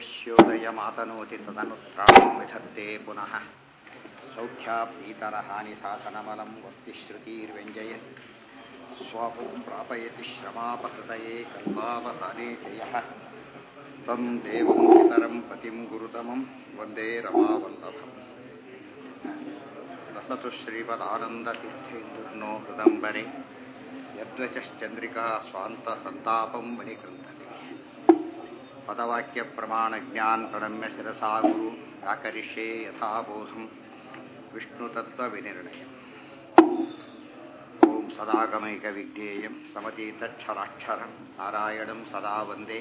ಯಶ್ಯೋದಯಮಾತನೋತಿ ತದನುತ್ರಾಣಂ ವಿಧತ್ತೆ ಪುನಃ ಸೌಖ್ಯಾಪ್ತೀತರಹಾನಿಸಾಸನಮಲಂ ವಕ್ತಿಶ್ರುತಿರ್ವ್ಯಂಜಯ ಸ್ವಾಪುಂ ಪ್ರಾಪಯತಿ ಶ್ರಮಾಪಹೃತಯೇ ಕಲ್ಪಾವಸಾನೆ ಚ ಯಃ तं देवं पितरं पतिं गुरुतमं वन्दे रमावल्लभम् रसतु श्रीपदानन्दतीर्थेन्दुर्नो हृदम्बरे यद्वचश्चन्द्रिका स्वान्तसन्तापं मणिकृन्तते पदवाक्यप्रमाणज्ञान् प्रणम्य शिरसा गुरु व्याकरिष्ये यथाबोधं विष्णुतत्त्वविनिर्णयम् ॐ सदागमैकविज्ञेयं समतीतक्षराक्षरं नारायणं सदा वन्दे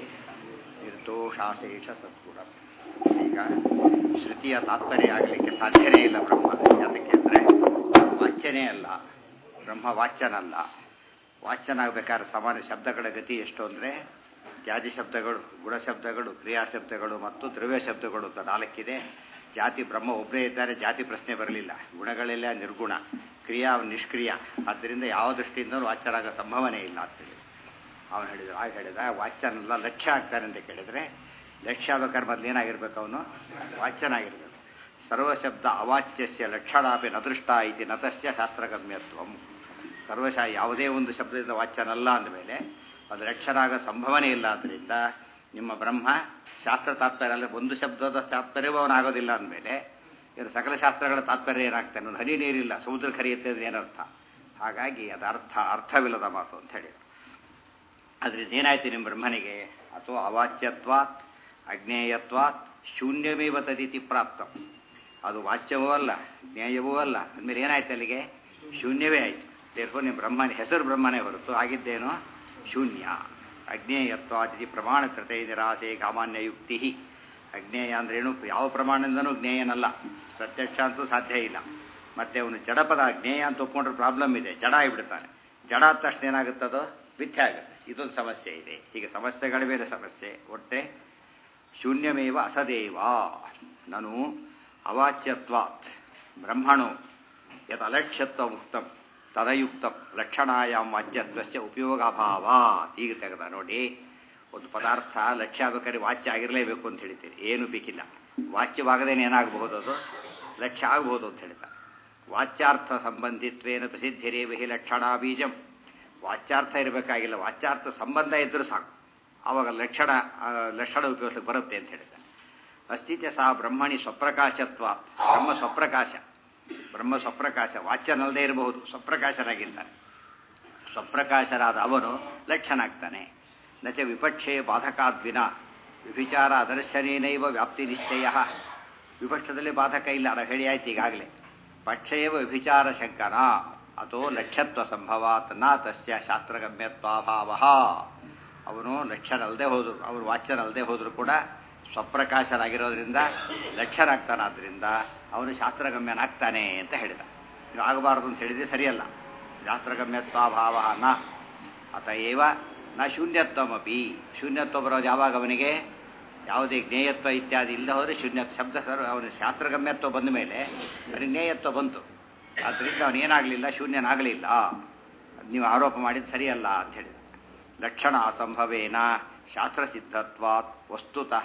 ನಿರ್ದೋಷಾಶೇಷ ಸದ್ಗುಣ ಈಗ ಶ್ರುತಿಯ ತಾತ್ಪರ್ಯ ಆಗಲಿಕ್ಕೆ ಸಾಧ್ಯನೇ ಇಲ್ಲ ಬ್ರಹ್ಮ ಯಾತಕ್ಕೆ ಅಂದರೆ ವಾಚ್ಯನೇ ಅಲ್ಲ ಬ್ರಹ್ಮ ವಾಚ್ಯನಲ್ಲ ವಾಚ್ಯನ ಆಗಬೇಕಾದ್ರೆ ಸಾಮಾನ್ಯ ಶಬ್ದಗಳ ಗತಿ ಎಷ್ಟು ಅಂದರೆ ಜಾತಿ ಶಬ್ದಗಳು ಗುಣ ಶಬ್ದಗಳು ಕ್ರಿಯಾ ಶಬ್ದಗಳು ಮತ್ತು ದ್ರವ್ಯ ಶಬ್ದಗಳು ಅಂತ ನಾಲ್ಕಿದೆ ಜಾತಿ ಬ್ರಹ್ಮ ಒಬ್ಬರೇ ಇದ್ದಾರೆ ಜಾತಿ ಪ್ರಶ್ನೆ ಬರಲಿಲ್ಲ ಗುಣಗಳೆಲ್ಲ ನಿರ್ಗುಣ ಕ್ರಿಯಾ ನಿಷ್ಕ್ರಿಯ ಆದ್ದರಿಂದ ಯಾವ ದೃಷ್ಟಿಯಿಂದಲೂ ವಾಚ್ಯರಾಗೋ ಸಂಭವನೆ ಇಲ್ಲ ಅಂತೇಳಿ ಅವನು ಹೇಳಿದ ಆಗ ಹೇಳಿದ ವಾಚ್ಯನೆಲ್ಲ ಲಕ್ಷ್ಯ ಆಗ್ತಾನೆ ಅಂತ ಕೇಳಿದರೆ ಲಕ್ಷ್ಯ ಆಗ್ಬೇಕಾದ್ರೆ ಮೊದಲು ಏನಾಗಿರ್ಬೇಕು ಅವನು ವಾಚ್ಯನಾಗಿರ್ಬೇಕು ಸರ್ವಶಬ್ದ ಅವಾಚ್ಯಸ್ಯ ಲಕ್ಷಣಾಪಿ ನದೃಷ್ಟ ಇತಿ ನತಸ್ಯ ಶಾಸ್ತ್ರಗಮ್ಯತ್ವಂ ಸರ್ವಶ ಯಾವುದೇ ಒಂದು ಶಬ್ದದಿಂದ ವಾಚ್ಯನಲ್ಲ ಅಂದಮೇಲೆ ಅದು ಲಕ್ಷಣಾಗ ಸಂಭವನೆ ಇಲ್ಲ ಆದ್ದರಿಂದ ನಿಮ್ಮ ಬ್ರಹ್ಮ ಶಾಸ್ತ್ರ ತಾತ್ಪರ್ಯ ಅಲ್ಲ ಒಂದು ಶಬ್ದದ ತಾತ್ಪರ್ಯವೂ ಅವನಾಗೋದಿಲ್ಲ ಅಂದಮೇಲೆ ಇದು ಸಕಲ ಶಾಸ್ತ್ರಗಳ ತಾತ್ಪರ್ಯ ಏನಾಗ್ತಾನೆ ಒಂದು ಹನಿ ನೀರಿಲ್ಲ ಸಮುದ್ರ ಕರೆಯುತ್ತೆ ಅಂದ್ರೆ ಏನರ್ಥ ಹಾಗಾಗಿ ಅದು ಅರ್ಥ ಅರ್ಥವಿಲ್ಲದ ಮಾತು ಅಂತ ಹೇಳಿದರು ಅದರಿಂದ ಏನಾಯ್ತು ನಿಮ್ಮ ಬ್ರಹ್ಮನಿಗೆ ಅಥವಾ ಅವಾಚ್ಯತ್ವಾತ್ ಅಜ್ಞೇಯತ್ವಾತ್ ಶೂನ್ಯಮೇವ ತದಿತಿ ಪ್ರಾಪ್ತ ಅದು ವಾಚ್ಯವೂ ಅಲ್ಲ ಜ್ಞೇಯವೂ ಅಲ್ಲ ಅಂದಮೇಲೆ ಏನಾಯ್ತು ಅಲ್ಲಿಗೆ ಶೂನ್ಯವೇ ಆಯಿತು ದೇರ್ಫೋ ನಿಮ್ಮ ಬ್ರಹ್ಮನ ಹೆಸರು ಬ್ರಹ್ಮನೇ ಹೊರತು ಆಗಿದ್ದೇನೋ ಶೂನ್ಯ ಅಜ್ಞೇಯತ್ವಾದಿತಿ ಪ್ರಮಾಣ ಕೃತೈ ನಿರಾಸೆ ಸಾಮಾನ್ಯ ಯುಕ್ತಿ ಅಜ್ಞೇಯ ಅಂದ್ರೇನು ಯಾವ ಪ್ರಮಾಣದಿಂದನೂ ಜ್ಞೇಯನಲ್ಲ ಪ್ರತ್ಯಕ್ಷ ಅಂತೂ ಸಾಧ್ಯ ಇಲ್ಲ ಮತ್ತೆ ಅವನು ಜಡಪದ ಜ್ಞೇಯ ಅಂತ ಒಪ್ಕೊಂಡ್ರೆ ಪ್ರಾಬ್ಲಮ್ ಇದೆ ಜಡ ಆಗಿಬಿಡ್ತಾನೆ ಜಡ ಆದ ತಕ್ಷಣ ಏನಾಗುತ್ತದೋ ಮಿಥ್ಯೆ ಆಗುತ್ತೆ ಇದೊಂದು ಸಮಸ್ಯೆ ಇದೆ ಹೀಗೆ ಸಮಸ್ಯೆಗಳ ಮೇಲೆ ಸಮಸ್ಯೆ ಒಟ್ಟೆ ಶೂನ್ಯಮೇವ ಅಸದೇವ ನಾನು ಅವಾಚ್ಯತ್ವಾತ್ ಬ್ರಹ್ಮಣೋ ಯತ್ ಅಲಕ್ಷ್ಯತ್ವ ಮುಕ್ತಂ ತದಯುಕ್ತಂ ಲಕ್ಷಣಾಯಾಮ್ ವಾಚ್ಯತ್ವಸ್ಯ ಉಪಯೋಗಾಭಾವ ಈಗ ತೆಗೆದ ನೋಡಿ ಒಂದು ಪದಾರ್ಥ ಲಕ್ಷ್ಯ ಆಗಬೇಕಾದ್ರೆ ವಾಚ್ಯ ಆಗಿರಲೇಬೇಕು ಅಂತ ಹೇಳ್ತೀರಿ ಏನು ಬೇಕಿಲ್ಲ ವಾಚ್ಯವಾಗದೇನೆ ಏನಾಗಬಹುದು ಅದು ಲಕ್ಷ್ಯ ಆಗಬಹುದು ಅಂತ ಹೇಳ್ತಾರೆ ವಾಚ್ಯಾರ್ಥ ಸಂಬಂಧಿತ್ವೇನ ಪ್ರಸಿದ್ಧಿರೇವಹಿ ಲಕ್ಷಣಾ ಬೀಜಂ ವಾಚ್ಯಾರ್ಥ ಇರಬೇಕಾಗಿಲ್ಲ ವಾಚ್ಯಾರ್ಥ ಸಂಬಂಧ ಇದ್ದರೂ ಸಾಕು ಆವಾಗ ಲಕ್ಷಣ ಲಕ್ಷಣ ಉಪಯೋಗಕ್ಕೆ ಬರುತ್ತೆ ಅಂತ ಹೇಳಿದ್ದಾರೆ ಅಸ್ತಿತ್ಯ ಸಹ ಬ್ರಹ್ಮಣಿ ಸ್ವಪ್ರಕಾಶತ್ವ ಬ್ರಹ್ಮ ಸ್ವಪ್ರಕಾಶ ಬ್ರಹ್ಮ ಸ್ವಪ್ರಕಾಶ ವಾಚ್ಯನಲ್ಲದೆ ಇರಬಹುದು ಸ್ವಪ್ರಕಾಶನಾಗಿದ್ದಾನೆ ಸ್ವಪ್ರಕಾಶರಾದ ಅವನು ಲಕ್ಷಣ ಆಗ್ತಾನೆ ನಚ ವಿಪಕ್ಷೆ ಬಾಧಕಾದ್ವಿನ ವಿಭಿಚಾರ ಅದರ್ಶನೇನೈವ ವ್ಯಾಪ್ತಿ ನಿಶ್ಚಯ ವಿಪಕ್ಷದಲ್ಲಿ ಬಾಧಕ ಇಲ್ಲ ನಾವು ಹೇಳಿ ಆಯ್ತು ಈಗಾಗಲೇ ಪಕ್ಷೇವ ವಿಭಿಚಾರ ಶಂಕನ ಅಥೋ ಲಕ್ಷ್ಯತ್ವ ಸಂಭವಾತ್ ನ ತಸ್ಯ ಶಾಸ್ತ್ರಗಮ್ಯತ್ವಾಭಾವ ಅವನು ಲಕ್ಷ್ಯನಲ್ಲದೆ ಹೋದ್ರು ಅವನು ವಾಚ್ಯನಲ್ಲದೆ ಹೋದ್ರು ಕೂಡ ಸ್ವಪ್ರಕಾಶನಾಗಿರೋದ್ರಿಂದ ಲಕ್ಷ್ಯನಾಗ್ತಾನಾದ್ರಿಂದ ಅವನು ಶಾಸ್ತ್ರಗಮ್ಯನಾಗ್ತಾನೆ ಅಂತ ಹೇಳಿದ ನೀವು ಆಗಬಾರದು ಅಂತ ಹೇಳಿದ್ರೆ ಸರಿಯಲ್ಲ ಶಾಸ್ತ್ರಗಮ್ಯತ್ವಾಭಾವ ನ ಅತಏವ ನ ಶೂನ್ಯತ್ವಮಪಿ ಶೂನ್ಯತ್ವ ಬರೋದು ಯಾವಾಗ ಅವನಿಗೆ ಯಾವುದೇ ಜ್ಞೇಯತ್ವ ಇತ್ಯಾದಿ ಇಲ್ಲದೆ ಹೋದರೆ ಶೂನ್ಯ ಶಬ್ದ ಸರ್ ಅವನ ಶಾಸ್ತ್ರಗಮ್ಯತ್ವ ಬಂದ ಮೇಲೆ ಅವನಿಗೆ ಜ್ಞೇಯತ್ವ ಬಂತು ಆದ್ದರಿಂದ ಅವನೇನಾಗಲಿಲ್ಲ ಶೂನ್ಯನಾಗಲಿಲ್ಲ ನೀವು ಆರೋಪ ಮಾಡಿದ್ದು ಸರಿಯಲ್ಲ ಅಂತ ಹೇಳಿದ ಲಕ್ಷಣ ಅಸಂಭವೇನ ಶಾಸ್ತ್ರಸಿದ್ಧತ್ವಾತ್ ವಸ್ತುತಃ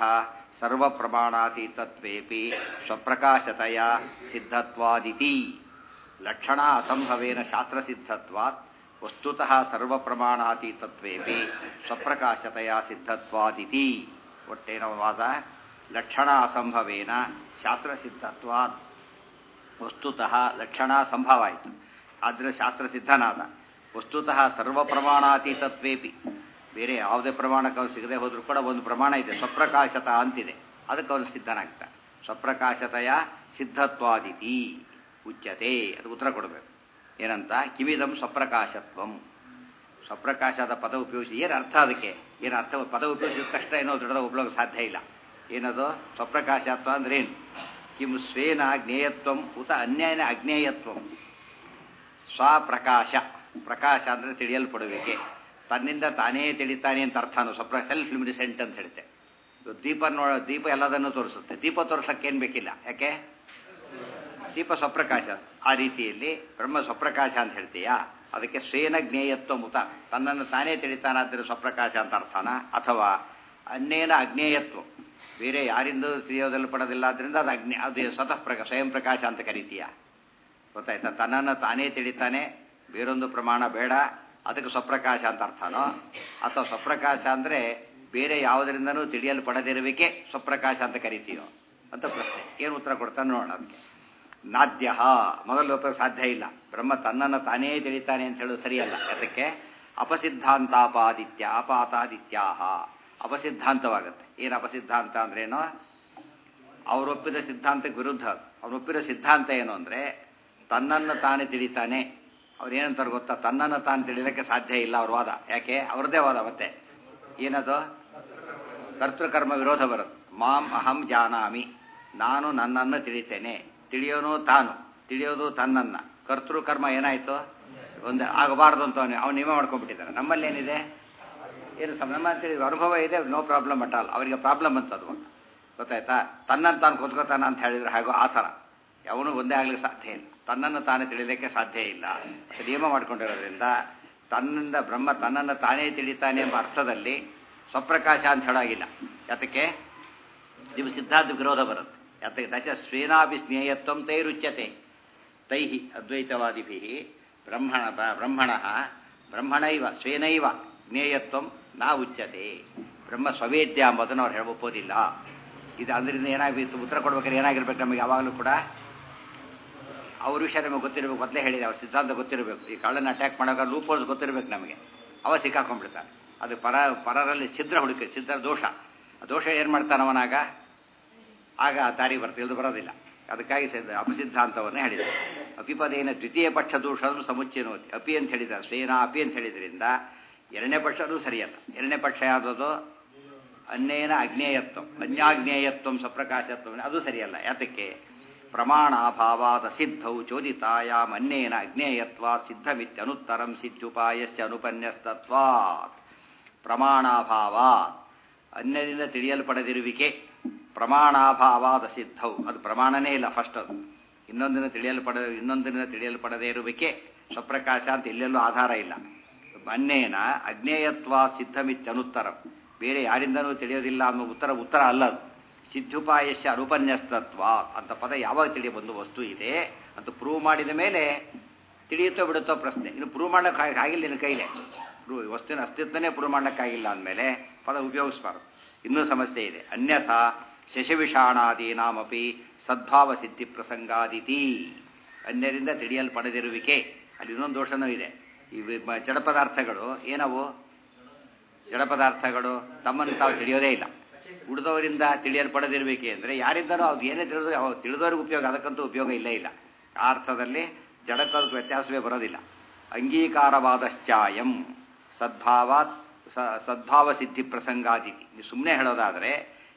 ಸರ್ವಪ್ರಮಾಣಾತೀತತ್ವೇಪಿ ಸ್ವಪ್ರಕಾಶತೆಯ ಸಿದ್ಧತ್ವಾದಿತಿ ಲಕ್ಷಣ ಅಸಂಭವೇನ ಶಾಸ್ತ್ರಸಿದ್ಧತ್ವಾತ್ ವಸ್ತುತಃ ಸರ್ವಪ್ರಮಾಣಾತೀತತ್ವೇಪಿ ಸ್ವಪ್ರಕಾಶತೆಯ ಸಿದ್ಧತ್ವಾದಿತಿ ಒಟ್ಟೇನೋ ವಾದ ಲಕ್ಷಣ ಅಸಂಭವೇನ ಶಾಸ್ತ್ರಸಿದ್ಧತ್ವಾತ್ ವಸ್ತುತಃ ಲಕ್ಷಣ ಸಂಭವ ಆಯಿತು ಆದರೆ ಶಾಸ್ತ್ರಸಿದ್ಧನಾದ ವಸ್ತುತಃ ಸರ್ವ ಪ್ರಮಾಣಾತೀತತ್ವೇಪಿ ಬೇರೆ ಯಾವುದೇ ಪ್ರಮಾಣಕ್ಕೆ ಅವನು ಸಿಗದೆ ಹೋದರೂ ಕೂಡ ಒಂದು ಪ್ರಮಾಣ ಇದೆ ಸ್ವಪ್ರಕಾಶತ ಅಂತಿದೆ ಅದಕ್ಕೆ ಅವನು ಸಿದ್ಧನಾಗ್ತಾನೆ ಸ್ವಪ್ರಕಾಶತೆಯ ಸಿದ್ಧತ್ವಾದಿತಿ ಉಚ್ಯತೆ ಅದು ಉತ್ತರ ಕೊಡಬೇಕು ಏನಂತ ಕಿವಿದಂ ಸ್ವಪ್ರಕಾಶತ್ವಂ ಸ್ವಪ್ರಕಾಶದ ಪದ ಉಪಯೋಗಿಸಿ ಏನು ಅರ್ಥ ಅದಕ್ಕೆ ಏನು ಅರ್ಥ ಪದ ಉಪಯೋಗಿಸಿದ ತಕ್ಷಣ ಏನೋ ದೊಡ್ಡದ ಉಪಯೋಗ ಸಾಧ್ಯ ಇಲ್ಲ ಏನದು ಸ್ವಪ್ರಕಾಶತ್ವ ಅಂದ್ರೆ ಏನು ಕಿಂ ಸ್ವೇನ ಜ್ಞೇಯತ್ವಂ ಉತ ಅನ್ಯನ ಅಜ್ಞೇಯತ್ವಂ ಸ್ವಪ್ರಕಾಶ ಪ್ರಕಾಶ ಅಂದರೆ ತಿಳಿಯಲ್ಪಡುವಿಕೆ ತನ್ನಿಂದ ತಾನೇ ತಿಳಿತಾನೆ ಅಂತ ಅರ್ಥನು ಸ್ವಪ್ರ ಸೆಲ್ಫ್ ಲಿಮಿಸೆಂಟ್ ಅಂತ ಹೇಳುತ್ತೆ ದೀಪ ನೋಡ ದೀಪ ಎಲ್ಲದನ್ನು ತೋರಿಸುತ್ತೆ ದೀಪ ತೋರಿಸಕ್ಕೆ ಏನು ಬೇಕಿಲ್ಲ ಯಾಕೆ ದೀಪ ಸ್ವಪ್ರಕಾಶ ಆ ರೀತಿಯಲ್ಲಿ ಬ್ರಹ್ಮ ಸ್ವಪ್ರಕಾಶ ಅಂತ ಹೇಳ್ತೀಯಾ ಅದಕ್ಕೆ ಸ್ವೇನ ಜ್ಞೇಯತ್ವ ಮುತ ತನ್ನನ್ನು ತಾನೇ ತಿಳಿತಾನಾದ್ರೆ ಸ್ವಪ್ರಕಾಶ ಅಂತ ಅರ್ಥನ ಅಥವಾ ಅನ್ಯೇನ ಅಜ್ಞೇಯತ್ವ ಬೇರೆ ಯಾರಿಂದಲೂ ತಿಳಿಯೋದಲ್ಲಿ ಪಡೋದಿಲ್ಲ ಆದ್ದರಿಂದ ಅದು ಅಗ್ನಿ ಅದು ಸ್ವತಃ ಪ್ರಕ ಸ್ವಯಂ ಪ್ರಕಾಶ ಅಂತ ಕರಿತೀಯ ಗೊತ್ತಾಯ್ತಾ ತನ್ನನ್ನು ತಾನೇ ತಿಳಿತಾನೆ ಬೇರೊಂದು ಪ್ರಮಾಣ ಬೇಡ ಅದಕ್ಕೆ ಸ್ವಪ್ರಕಾಶ ಅಂತ ಅರ್ಥನೋ ಅಥವಾ ಸ್ವಪ್ರಕಾಶ ಅಂದರೆ ಬೇರೆ ಯಾವುದರಿಂದನೂ ತಿಳಿಯಲ್ಪಡದಿರುವಿಕೆ ಸ್ವಪ್ರಕಾಶ ಅಂತ ಕರಿತೀಯೋ ಅಂತ ಪ್ರಶ್ನೆ ಏನು ಉತ್ತರ ಕೊಡ್ತಾನೆ ನೋಡೋಣ ಅದಕ್ಕೆ ನಾದ್ಯ ಮೊದಲು ಒಪ್ಪ ಸಾಧ್ಯ ಇಲ್ಲ ಬ್ರಹ್ಮ ತನ್ನನ್ನು ತಾನೇ ತಿಳಿತಾನೆ ಅಂತ ಹೇಳೋದು ಸರಿಯಲ್ಲ ಅದಕ್ಕೆ ಅಪಸಿದ್ಧಾಂತಾಪಾದಿತ್ಯ ಅಪಾತಾದಿತ್ಯಾಹ ಅಪಸಿದ್ಧಾಂತವಾಗುತ್ತೆ ಏನು ಅಪಸಿದ್ಧಾಂತ ಅಂದ್ರೇನು ಅವರೊಪ್ಪಿದ ಸಿದ್ಧಾಂತಕ್ಕೆ ವಿರುದ್ಧ ಅವರೊಪ್ಪಿದ ಸಿದ್ಧಾಂತ ಏನು ಅಂದರೆ ತನ್ನನ್ನು ತಾನೇ ತಿಳಿತಾನೆ ಅವ್ರು ಏನಂತಾರೆ ಗೊತ್ತಾ ತನ್ನನ್ನು ತಾನು ತಿಳಿಯೋಕ್ಕೆ ಸಾಧ್ಯ ಇಲ್ಲ ಅವ್ರ ವಾದ ಯಾಕೆ ಅವ್ರದ್ದೇ ವಾದ ಮತ್ತೆ ಏನದು ಕರ್ತೃಕರ್ಮ ವಿರೋಧ ಬರುತ್ತೆ ಮಾಂ ಅಹಂ ಜಾನಾಮಿ ನಾನು ನನ್ನನ್ನು ತಿಳಿತೇನೆ ತಿಳಿಯೋನು ತಾನು ತಿಳಿಯೋದು ತನ್ನನ್ನು ಕರ್ತೃಕರ್ಮ ಏನಾಯಿತು ಒಂದು ಆಗಬಾರ್ದು ಅಂತ ಅವನು ಅವ್ನು ನಿಯಮ ಮಾಡ್ಕೊಂಡ್ಬಿಟ್ಟಿದ್ದಾನೆ ನಮ್ಮಲ್ಲಿ ಏನಿದೆ ಏನು ಸಮ ನಮ್ಮ ತಿಳಿ ಅನುಭವ ಇದೆ ನೋ ಪ್ರಾಬ್ಲಮ್ ಅಟ್ ಆಲ್ ಅವರಿಗೆ ಪ್ರಾಬ್ಲಮ್ ಅಂತ ಅದು ಗೊತ್ತಾಯ್ತಾ ತನ್ನನ್ನು ತಾನು ಕೂತ್ಕೋತಾನ ಅಂತ ಹೇಳಿದ್ರೆ ಹಾಗೋ ಆ ಥರ ಯಾವನು ಒಂದೇ ಆಗ್ಲಿಕ್ಕೆ ಸಾಧ್ಯ ಇಲ್ಲ ತನ್ನನ್ನು ತಾನೇ ತಿಳಿಲಿಕ್ಕೆ ಸಾಧ್ಯ ಇಲ್ಲ ನಿಯಮ ಮಾಡ್ಕೊಂಡಿರೋದ್ರಿಂದ ತನ್ನಿಂದ ಬ್ರಹ್ಮ ತನ್ನನ್ನು ತಾನೇ ತಿಳಿತಾನೆ ಎಂಬ ಅರ್ಥದಲ್ಲಿ ಸ್ವಪ್ರಕಾಶ ಅಂತ ಹೇಳಾಗಿಲ್ಲ ಯಾತಕ್ಕೆ ನೀವು ಸಿದ್ಧಾಂತ ವಿರೋಧ ಬರುತ್ತೆ ಯಾತಕ್ಕೆ ದಚ ಸ್ವೇನಾಭಿ ಸ್ನೇಯತ್ವಂ ತೈರುಚ್ಯತೆ ತೈಹಿ ಅದ್ವೈತವಾದಿಭಿ ಬ್ರಹ್ಮಣ ಬ್ರಹ್ಮಣ ಬ್ರಹ್ಮಣೈವ ಸ್ವೇನೈವ ಜ್ಞೇಯತ್ವಂ ನಾ ಉಚ್ಯತೆ ಬ್ರಹ್ಮ ಸ್ವವೇದ್ಯ ಎಂಬುದನ್ನು ಅವ್ರು ಹೇಳಬಹುದಿಲ್ಲ ಇದು ಅದರಿಂದ ಏನಾಗಿತ್ತು ಉತ್ತರ ಕೊಡ್ಬೇಕಾದ್ರೆ ಏನಾಗಿರ್ಬೇಕು ನಮಗೆ ಯಾವಾಗಲೂ ಕೂಡ ಅವ್ರ ವಿಷಯ ನಮಗೆ ಗೊತ್ತಿರಬೇಕು ಮೊದಲೇ ಹೇಳಿದೆ ಅವ್ರ ಸಿದ್ಧಾಂತ ಗೊತ್ತಿರಬೇಕು ಈ ಕಳ್ಳನ ಅಟ್ಯಾಕ್ ಮಾಡೋಕೆ ಲೂಪೋಲ್ಸ್ ಗೊತ್ತಿರಬೇಕು ನಮಗೆ ಅವ ಸಿಕ್ಕಾಕೊಂಡ್ಬಿಡ್ತಾನೆ ಅದು ಪರ ಪರರಲ್ಲಿ ಛಿದ್ರ ಹುಡುಕಿ ಛಿದ್ರ ದೋಷ ಆ ದೋಷ ಏನು ಮಾಡ್ತಾನೆ ಅವನಾಗ ಆಗ ಆ ದಾರಿ ಬರ್ತಾ ಇಳಿದು ಬರೋದಿಲ್ಲ ಅದಕ್ಕಾಗಿ ಅಪಸಿದ್ಧಾಂತವನ್ನು ಹೇಳಿದೆ ಅಪಿಪದೇನ ದ್ವಿತೀಯ ಪಕ್ಷ ದೋಷವನ್ನು ಸಮುಚ್ಚಯನೋತಿ ಅಪಿ ಅಂತ ಹೇಳಿದ ಶ್ರೇನಾ ಅಪಿ ಅಂತ ಹೇಳಿದ್ರಿಂದ ಎರಡನೇ ಪಕ್ಷನೂ ಸರಿಯಲ್ಲ ಎರಡನೇ ಪಕ್ಷ ಯಾವುದದು ಅನ್ಯೇನ ಅಜ್ಞೇಯತ್ವ ಅನ್ಯಾಜ್ಞೇಯತ್ವ ಸಪ್ರಕಾಶತ್ವ ಅದು ಸರಿಯಲ್ಲ ಯಾತಕ್ಕೆ ಪ್ರಮಾಣಾಭಾವಾದ ಸಿದ್ಧೌ ಚೋದಿತಾಯಾಮ್ ಅನ್ಯೇನ ಅಜ್ಞೇಯತ್ವ ಸಿದ್ಧಮಿತ್ಯನುತ್ತರಂ ಸಿದ್ಧುಪಾಯಸ್ಯ ಅನುಪನ್ಯಸ್ತತ್ವಾತ್ ಪ್ರಮಾಣಾಭಾವ ಅನ್ಯದಿಂದ ತಿಳಿಯಲ್ಪಡದಿರುವಿಕೆ ಪ್ರಮಾಣಾಭಾವಾದ ಸಿದ್ಧೌ ಅದು ಪ್ರಮಾಣನೇ ಇಲ್ಲ ಫಸ್ಟ್ ಅದು ಇನ್ನೊಂದಿನ ತಿಳಿಯಲ್ಪಡ ಇನ್ನೊಂದಿನ ತಿಳಿಯಲ್ಪಡದೇ ಇರುವಿಕೆ ಸ್ವಪ್ರಕಾಶ ಅಂತ ಎಲ್ಲೆಲ್ಲೂ ಆಧಾರ ಇಲ್ಲ ಅನ್ಯೇನ ಅಜ್ಞೇಯತ್ವ ಸಿದ್ಧಮಿತ್ಯನುತ್ತರ ಬೇರೆ ಯಾರಿಂದನೂ ತಿಳಿಯೋದಿಲ್ಲ ಅನ್ನೋ ಉತ್ತರ ಉತ್ತರ ಅಲ್ಲ ಅದು ಸಿದ್ಧುಪಾಯಸ್ಯ ಅನುಪನ್ಯಸ್ತತ್ವ ಅಂತ ಪದ ಯಾವಾಗ ತಿಳಿಯ ಒಂದು ವಸ್ತು ಇದೆ ಅಂತ ಪ್ರೂವ್ ಮಾಡಿದ ಮೇಲೆ ತಿಳಿಯುತ್ತೋ ಬಿಡುತ್ತೋ ಪ್ರಶ್ನೆ ಇನ್ನು ಪ್ರೂವ್ ಮಾಡೋಕ್ಕೆ ಆಗಿಲ್ಲ ನಿನ್ನ ಕೈಲೇ ಪ್ರೂವ್ ವಸ್ತುವಿನ ಅಸ್ತಿತ್ವನೇ ಪ್ರೂವ್ ಮಾಡೋಕ್ಕಾಗಿಲ್ಲ ಅಂದಮೇಲೆ ಪದ ಉಪಯೋಗಿಸಬಾರ್ದು ಇನ್ನೂ ಸಮಸ್ಯೆ ಇದೆ ಅನ್ಯಥಾ ಶಶವಿಷಾಣಾದೀನಾಮಪಿ ಸದ್ಭಾವ ಸಿದ್ಧಿ ಪ್ರಸಂಗಾದಿತಿ ಅನ್ಯರಿಂದ ತಿಳಿಯಲ್ಪಡದಿರುವಿಕೆ ಅಲ್ಲಿ ಇನ್ನೊಂದು ದೋಷನೂ ಇದೆ ಈ ಜಡ ಪದಾರ್ಥಗಳು ಏನವು ಜಡ ಪದಾರ್ಥಗಳು ತಮ್ಮನ್ನು ತಾವು ತಿಳಿಯೋದೇ ಇಲ್ಲ ಉಳಿದವರಿಂದ ತಿಳಿಯಲ್ಪಡದಿರಬೇಕೆ ಅಂದರೆ ಯಾರಿಂದನೂ ಅದು ಏನೇ ತಿಳಿದ್ರು ಅವು ತಿಳಿದವ್ರಿಗೆ ಉಪಯೋಗ ಅದಕ್ಕಂತೂ ಉಪಯೋಗ ಇಲ್ಲೇ ಇಲ್ಲ ಆ ಅರ್ಥದಲ್ಲಿ ಜಡಕ್ಕದಕ್ಕೆ ವ್ಯತ್ಯಾಸವೇ ಬರೋದಿಲ್ಲ ಅಂಗೀಕಾರವಾದಶ್ಚಾಯಂ ಸದ್ಭಾವಾತ್ ಸದ್ಭಾವ ಸಿದ್ಧಿ ಪ್ರಸಂಗಾದಿತಿ ನೀವು ಸುಮ್ಮನೆ ಹೇಳೋದಾದರೆ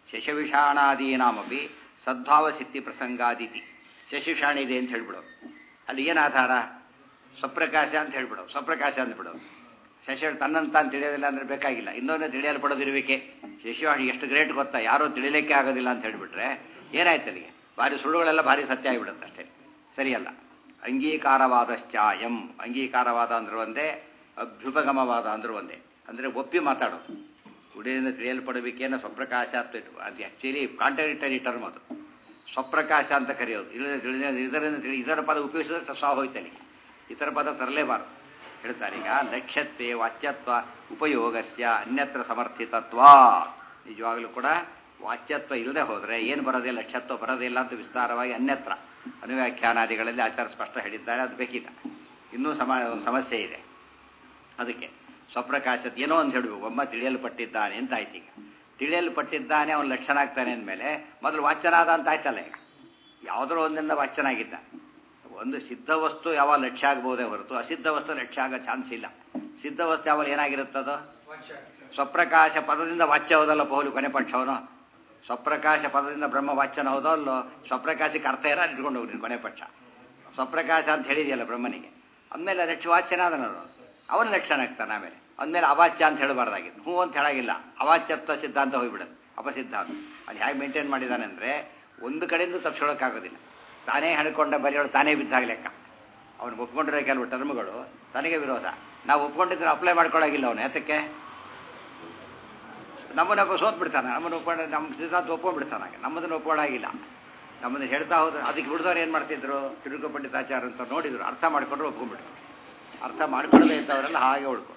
ಶಶವಿಷಾಣಾದೀನಾಮಪಿ ಸದ್ಭಾವ ಸಿದ್ಧಿ ಪ್ರಸಂಗಾದಿತಿ ಶಶಿಷಾಣ ಇದೆ ಅಂತ ಹೇಳ್ಬಿಡೋದು ಅಲ್ಲಿ ಏನು ಆಧಾರ ಸ್ವಪ್ರಕಾಶ ಅಂತ ಹೇಳ್ಬಿಡೋದು ಸ್ವಪ್ರಕಾಶ ಅಂತ ಬಿಡೋದು ಶಶಿ ತನ್ನನ್ನು ತಾನು ತಿಳಿಯೋದಿಲ್ಲ ಅಂದ್ರೆ ಬೇಕಾಗಿಲ್ಲ ಇನ್ನೊಂದೇ ತಿಳಿಯಲ್ಪಡೋದಿರುವಿಕೆ ಶಶಿವಾಣಿ ಎಷ್ಟು ಗ್ರೇಟ್ ಗೊತ್ತಾ ಯಾರೂ ತಿಳಿಲಿಕ್ಕೆ ಆಗೋದಿಲ್ಲ ಅಂತ ಹೇಳಿಬಿಟ್ರೆ ಏನಾಯ್ತು ಅಲ್ಲಿಗೆ ಭಾರಿ ಸುಳ್ಳುಗಳೆಲ್ಲ ಭಾರಿ ಸತ್ಯ ಆಗಿಬಿಡುತ್ತೆ ಅಷ್ಟೇ ಸರಿಯಲ್ಲ ಅಂಗೀಕಾರವಾದಶ್ಚಾಯಂ ಅಂಗೀಕಾರವಾದ ಅಂದ್ರೆ ಒಂದೇ ಅಭ್ಯುಪಗಮವಾದ ಅಂದ್ರೆ ಒಂದೇ ಅಂದರೆ ಒಪ್ಪಿ ಮಾತಾಡೋದು ಉಡಿಯಿಂದ ತಿಳಿಯಲ್ಪಡಬೇಕೇನೋ ಸ್ವಪ್ರಕಾಶ ಅಂತ ಅದು ಆ್ಯಕ್ಚುಲಿ ಕಾಂಟ್ರಡಿಕ್ಟರಿ ಟರ್ಮ್ ಅದು ಸ್ವಪ್ರಕಾಶ ಅಂತ ಕರೆಯೋದು ಇಲ್ಲ ತಿಳಿದ ಇದರಿಂದ ತಿಳಿ ಇದರ ಪದ ಉಪಯೋಗಿಸಿದ್ರೆ ಸಹ ಹೋಯ್ತಲ್ಲಿ ಇತರ ಪದ ತರಲೇಬಾರದು ಹೇಳ್ತಾರೆ ಈಗ ಲಕ್ಷ್ಯತ್ವೆ ವಾಚ್ಯತ್ವ ಉಪಯೋಗಸ್ಯ ಅನ್ಯತ್ರ ಸಮರ್ಥಿತತ್ವ ನಿಜವಾಗಲೂ ಕೂಡ ವಾಚ್ಯತ್ವ ಇಲ್ಲದೆ ಹೋದರೆ ಏನು ಬರೋದಿಲ್ಲ ಲಕ್ಷ್ಯತ್ವ ಬರೋದಿಲ್ಲ ಅಂತ ವಿಸ್ತಾರವಾಗಿ ಅನ್ಯತ್ರ ಅನುವ್ಯಾಖ್ಯಾನಾದಿಗಳಲ್ಲಿ ಆಚಾರ ಸ್ಪಷ್ಟ ಹೇಳಿದ್ದಾರೆ ಅದು ಬೇಕಿಲ್ಲ ಇನ್ನೂ ಸಮ ಒಂದು ಸಮಸ್ಯೆ ಇದೆ ಅದಕ್ಕೆ ಸ್ವಪ್ರಕಾಶದ ಏನೋ ಅಂತ ಹೇಳಬೇಕು ಒಮ್ಮ ತಿಳಿಯಲ್ಪಟ್ಟಿದ್ದಾನೆ ಅಂತ ಆಯ್ತು ಈಗ ತಿಳಿಯಲ್ಪಟ್ಟಿದ್ದಾನೆ ಅವನು ಲಕ್ಷಣ ಆಗ್ತಾನೆ ಅಂದಮೇಲೆ ಮೊದಲು ವಾಚ್ಯನಾದ ಅಂತ ಆಯ್ತಲ್ಲ ಈಗ ಯಾವುದೋ ಒಂದಿಂದ ವಾಚ್ಯನಾಗಿದ್ದ ಒಂದು ಸಿದ್ಧ ವಸ್ತು ಯಾವ ಲಕ್ಷ್ಯ ಆಗ್ಬೋದೇ ಹೊರತು ಅಸಿದ್ಧ ವಸ್ತು ಲಕ್ಷ್ಯ ಆಗೋ ಚಾನ್ಸ್ ಇಲ್ಲ ಸಿದ್ಧ ವಸ್ತು ಯಾವಾಗ ಏನಾಗಿರುತ್ತದೋ ಸ್ವಪ್ರಕಾಶ ಪದದಿಂದ ವಾಚ್ಯ ಹೋದಲ್ಲ ಪೌಲು ಕೊನೆ ಪಕ್ಷವನು ಸ್ವಪ್ರಕಾಶ ಪದದಿಂದ ಬ್ರಹ್ಮ ವಾಚ್ಯನ ಹೋದೋ ಅಲ್ಲೋ ಸ್ವಪ್ರಕಾಶಕ್ಕೆ ಅರ್ಥ ಇರ ಇಟ್ಕೊಂಡು ಹೋಗ್ರಿ ಕೊನೆ ಪಕ್ಷ ಸ್ವಪ್ರಕಾಶ ಅಂತ ಹೇಳಿದೆಯಲ್ಲ ಬ್ರಹ್ಮನಿಗೆ ಅಂದಮೇಲೆ ಲಕ್ಷ್ಯ ವಾಚ್ಯನಾದನವರು ಅವನ ಲಕ್ಷಣ ಆಗ್ತಾನೆ ಆಮೇಲೆ ಅಂದಮೇಲೆ ಅವಾಚ್ಯ ಅಂತ ಹೇಳಬಾರ್ದಾಗಿತ್ತು ಹ್ಞೂ ಅಂತ ಹೇಳಾಗಿಲ್ಲ ಅವಾಚ್ಯತ್ವ ಸಿದ್ಧಾಂತ ಹೋಗ್ಬಿಡೋದು ಅಪಸಿದ್ಧಾಂತ ಅಲ್ಲಿ ಹೇಗೆ ಮೇಂಟೈನ್ ಮಾಡಿದ್ದಾನೆ ಅಂದರೆ ಒಂದು ಕಡೆಯಿಂದ ತಪ್ಪಿಸೋಳಕ್ಕಾಗೋದಿಲ್ಲ ತಾನೇ ಹಣ್ಕೊಂಡ ಬರೆಯೋಳು ತಾನೇ ಬಿದ್ದಾಗ ಲೆಕ್ಕ ಅವನು ಒಪ್ಕೊಂಡಿರೋ ಕೆಲವು ಟರ್ಮ್ಗಳು ತನಗೆ ವಿರೋಧ ನಾವು ಒಪ್ಕೊಂಡಿದ್ರೆ ಅಪ್ಲೈ ಮಾಡ್ಕೊಳ್ಳೋಗಿಲ್ಲ ಅವನು ಯಾತಕ್ಕೆ ನಮ್ಮನ್ನ ಸೋತ್ ಬಿಡ್ತಾನೆ ನಮ್ಮನ್ನು ಒಪ್ಕೊಂಡು ನಮ್ಮ ಸಿದ್ಧಾಂತ ಒಪ್ಕೊಂಡ್ಬಿಡ್ತಾನೆ ಆಗ ನಮ್ಮದನ್ನು ಒಪ್ಕೊಳ್ಳಾಗಿಲ್ಲ ನಮ್ಮನ್ನು ಹೇಳ್ತಾ ಹೋದ ಅದಕ್ಕೆ ಬಿಡಿದವ್ರು ಏನು ಮಾಡ್ತಿದ್ರು ತಿರುಗ ಪಂಡಿತಾಚಾರ ಅಂತ ನೋಡಿದ್ರು ಅರ್ಥ ಮಾಡ್ಕೊಂಡ್ರು ಒಪ್ಕೊಂಡ್ಬಿಟ್ರು ಅರ್ಥ ಮಾಡ್ಕೊಳ್ಳದೆ ಇದ್ದವರೆಲ್ಲ ಹಾಗೆ ಉಳ್ಕೊಂಡ್ರು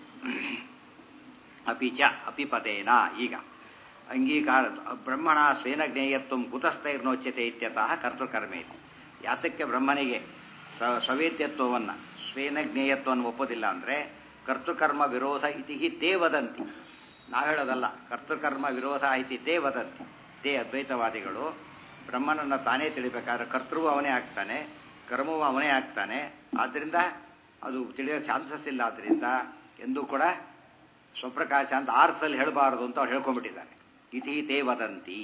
ಅಪಿಚ ಅಪಿಪತೇನ ಈಗ ಅಂಗೀಕಾರ ಬ್ರಹ್ಮಣ ಸ್ವೇನ ಜ್ಞೇಯತ್ವ ಕುತಸ್ಥೈರ್ನೋಚ್ಯತೆ ಇತ್ಯತಃ ಕರ್ತೃಕರ್ಮೇತಿ ಯಾತಕ್ಕೆ ಬ್ರಹ್ಮನಿಗೆ ಸ ಸವೇದ್ಯತ್ವವನ್ನು ಸ್ವೇನ ಜ್ಞೇಯತ್ವವನ್ನು ಒಪ್ಪೋದಿಲ್ಲ ಅಂದರೆ ಕರ್ತೃಕರ್ಮ ವಿರೋಧ ಇತಿ ಹಿ ತೇ ವದಂತಿ ನಾವು ಹೇಳೋದಲ್ಲ ಕರ್ತೃಕರ್ಮ ವಿರೋಧ ಇತಿ ತೇ ವದಂತಿ ತೇ ಅದ್ವೈತವಾದಿಗಳು ಬ್ರಹ್ಮನನ್ನು ತಾನೇ ತಿಳಿಬೇಕಾದ್ರೆ ಕರ್ತೃವು ಅವನೇ ಆಗ್ತಾನೆ ಕರ್ಮವು ಅವನೇ ಆಗ್ತಾನೆ ಆದ್ದರಿಂದ ಅದು ತಿಳಿಯೋ ಚಾನ್ಸಸ್ ಇಲ್ಲ ಆದ್ದರಿಂದ ಎಂದೂ ಕೂಡ ಸ್ವಪ್ರಕಾಶ ಅಂತ ಅರ್ಥದಲ್ಲಿ ಹೇಳಬಾರದು ಅಂತ ಅವ್ರು ಹೇಳ್ಕೊಂಡ್ಬಿಟ್ಟಿದ್ದಾರೆ ಇತಿ ತೇ ವದಂತಿ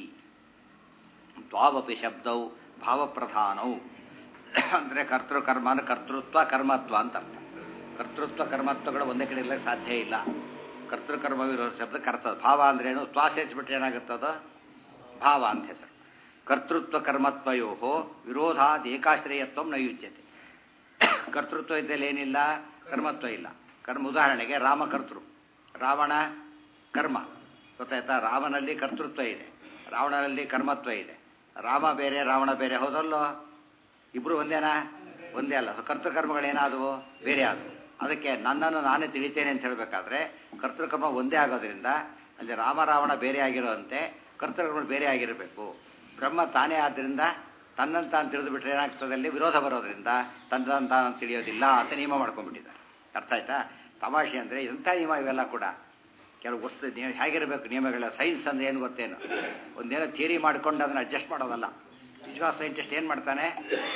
ದ್ವಾವಪಿ ಶಬ್ದವು ಭಾವಪ್ರಧಾನವು ಅಂದರೆ ಕರ್ತೃಕರ್ಮ ಅಂದ್ರೆ ಕರ್ತೃತ್ವ ಕರ್ಮತ್ವ ಅಂತ ಅರ್ಥ ಕರ್ತೃತ್ವ ಕರ್ಮತ್ವಗಳು ಒಂದೇ ಕಡೆ ಇರಲಿಕ್ಕೆ ಸಾಧ್ಯ ಇಲ್ಲ ಕರ್ತೃಕರ್ಮ ವಿರೋಧ ಶಬ್ದ ಕರ್ತ ಭಾವ ಅಂದ್ರೇನು ತ್ವಾ ಸೇರಿಸ್ಬಿಟ್ರೆ ಏನಾಗುತ್ತದ ಭಾವ ಅಂತ ಹೆಸರು ಕರ್ತೃತ್ವ ಕರ್ಮತ್ವಯೋ ವಿರೋಧಾದ್ ಏಕಾಶ್ರಯತ್ವ ನಯುಜ್ಯತೆ ಕರ್ತೃತ್ವ ಇದ್ದಲ್ಲಿ ಏನಿಲ್ಲ ಕರ್ಮತ್ವ ಇಲ್ಲ ಕರ್ಮ ಉದಾಹರಣೆಗೆ ರಾಮಕರ್ತೃ ರಾವಣ ಕರ್ಮ ಗೊತ್ತಾಯ್ತಾ ರಾಮನಲ್ಲಿ ಕರ್ತೃತ್ವ ಇದೆ ರಾವಣನಲ್ಲಿ ಕರ್ಮತ್ವ ಇದೆ ರಾಮ ಬೇರೆ ರಾವಣ ಬೇರೆ ಹೌದಲ್ಲೋ ಇಬ್ರು ಒಂದೇನಾ ಒಂದೇ ಅಲ್ಲ ಕರ್ತೃಕರ್ಮಗಳೇನಾದವು ಬೇರೆ ಆದವು ಅದಕ್ಕೆ ನನ್ನನ್ನು ನಾನೇ ತಿಳಿತೇನೆ ಅಂತ ಹೇಳಬೇಕಾದ್ರೆ ಕರ್ತೃಕರ್ಮ ಒಂದೇ ಆಗೋದ್ರಿಂದ ಅಲ್ಲಿ ರಾಮ ರಾವಣ ಬೇರೆ ಆಗಿರೋಂತೆ ಕರ್ತೃಕರ್ಮ ಬೇರೆ ಆಗಿರಬೇಕು ಬ್ರಹ್ಮ ತಾನೇ ಆದ್ದರಿಂದ ತನ್ನನ್ನು ತಾನು ತಿಳಿದು ಬಿಟ್ರೆ ಏನಾಗ್ತದಲ್ಲಿ ವಿರೋಧ ಬರೋದ್ರಿಂದ ತನ್ನನ್ನು ತಾನು ತಿಳಿಯೋದಿಲ್ಲ ಅಂತ ನಿಯಮ ಮಾಡ್ಕೊಂಡ್ಬಿಟ್ಟಿದ್ದಾರೆ ಅರ್ಥ ಆಯ್ತಾ ತಮಾಷೆ ಅಂದರೆ ಎಂಥ ನಿಯಮ ಇವೆಲ್ಲ ಕೂಡ ಕೆಲವು ವಸ್ತು ನೀವು ಹೇಗಿರಬೇಕು ನಿಯಮಗಳ ಸೈನ್ಸ್ ಅಂದ್ರೆ ಏನು ಗೊತ್ತೇನು ಒಂದೇನೋ ಥಿಯರಿ ಮಾಡ್ಕೊಂಡು ಅದನ್ನು ಅಡ್ಜಸ್ಟ್ ಮಾಡೋದಲ್ಲ ನಿಜವಾದ ಸೈಂಟಿಸ್ಟ್ ಏನು ಮಾಡ್ತಾನೆ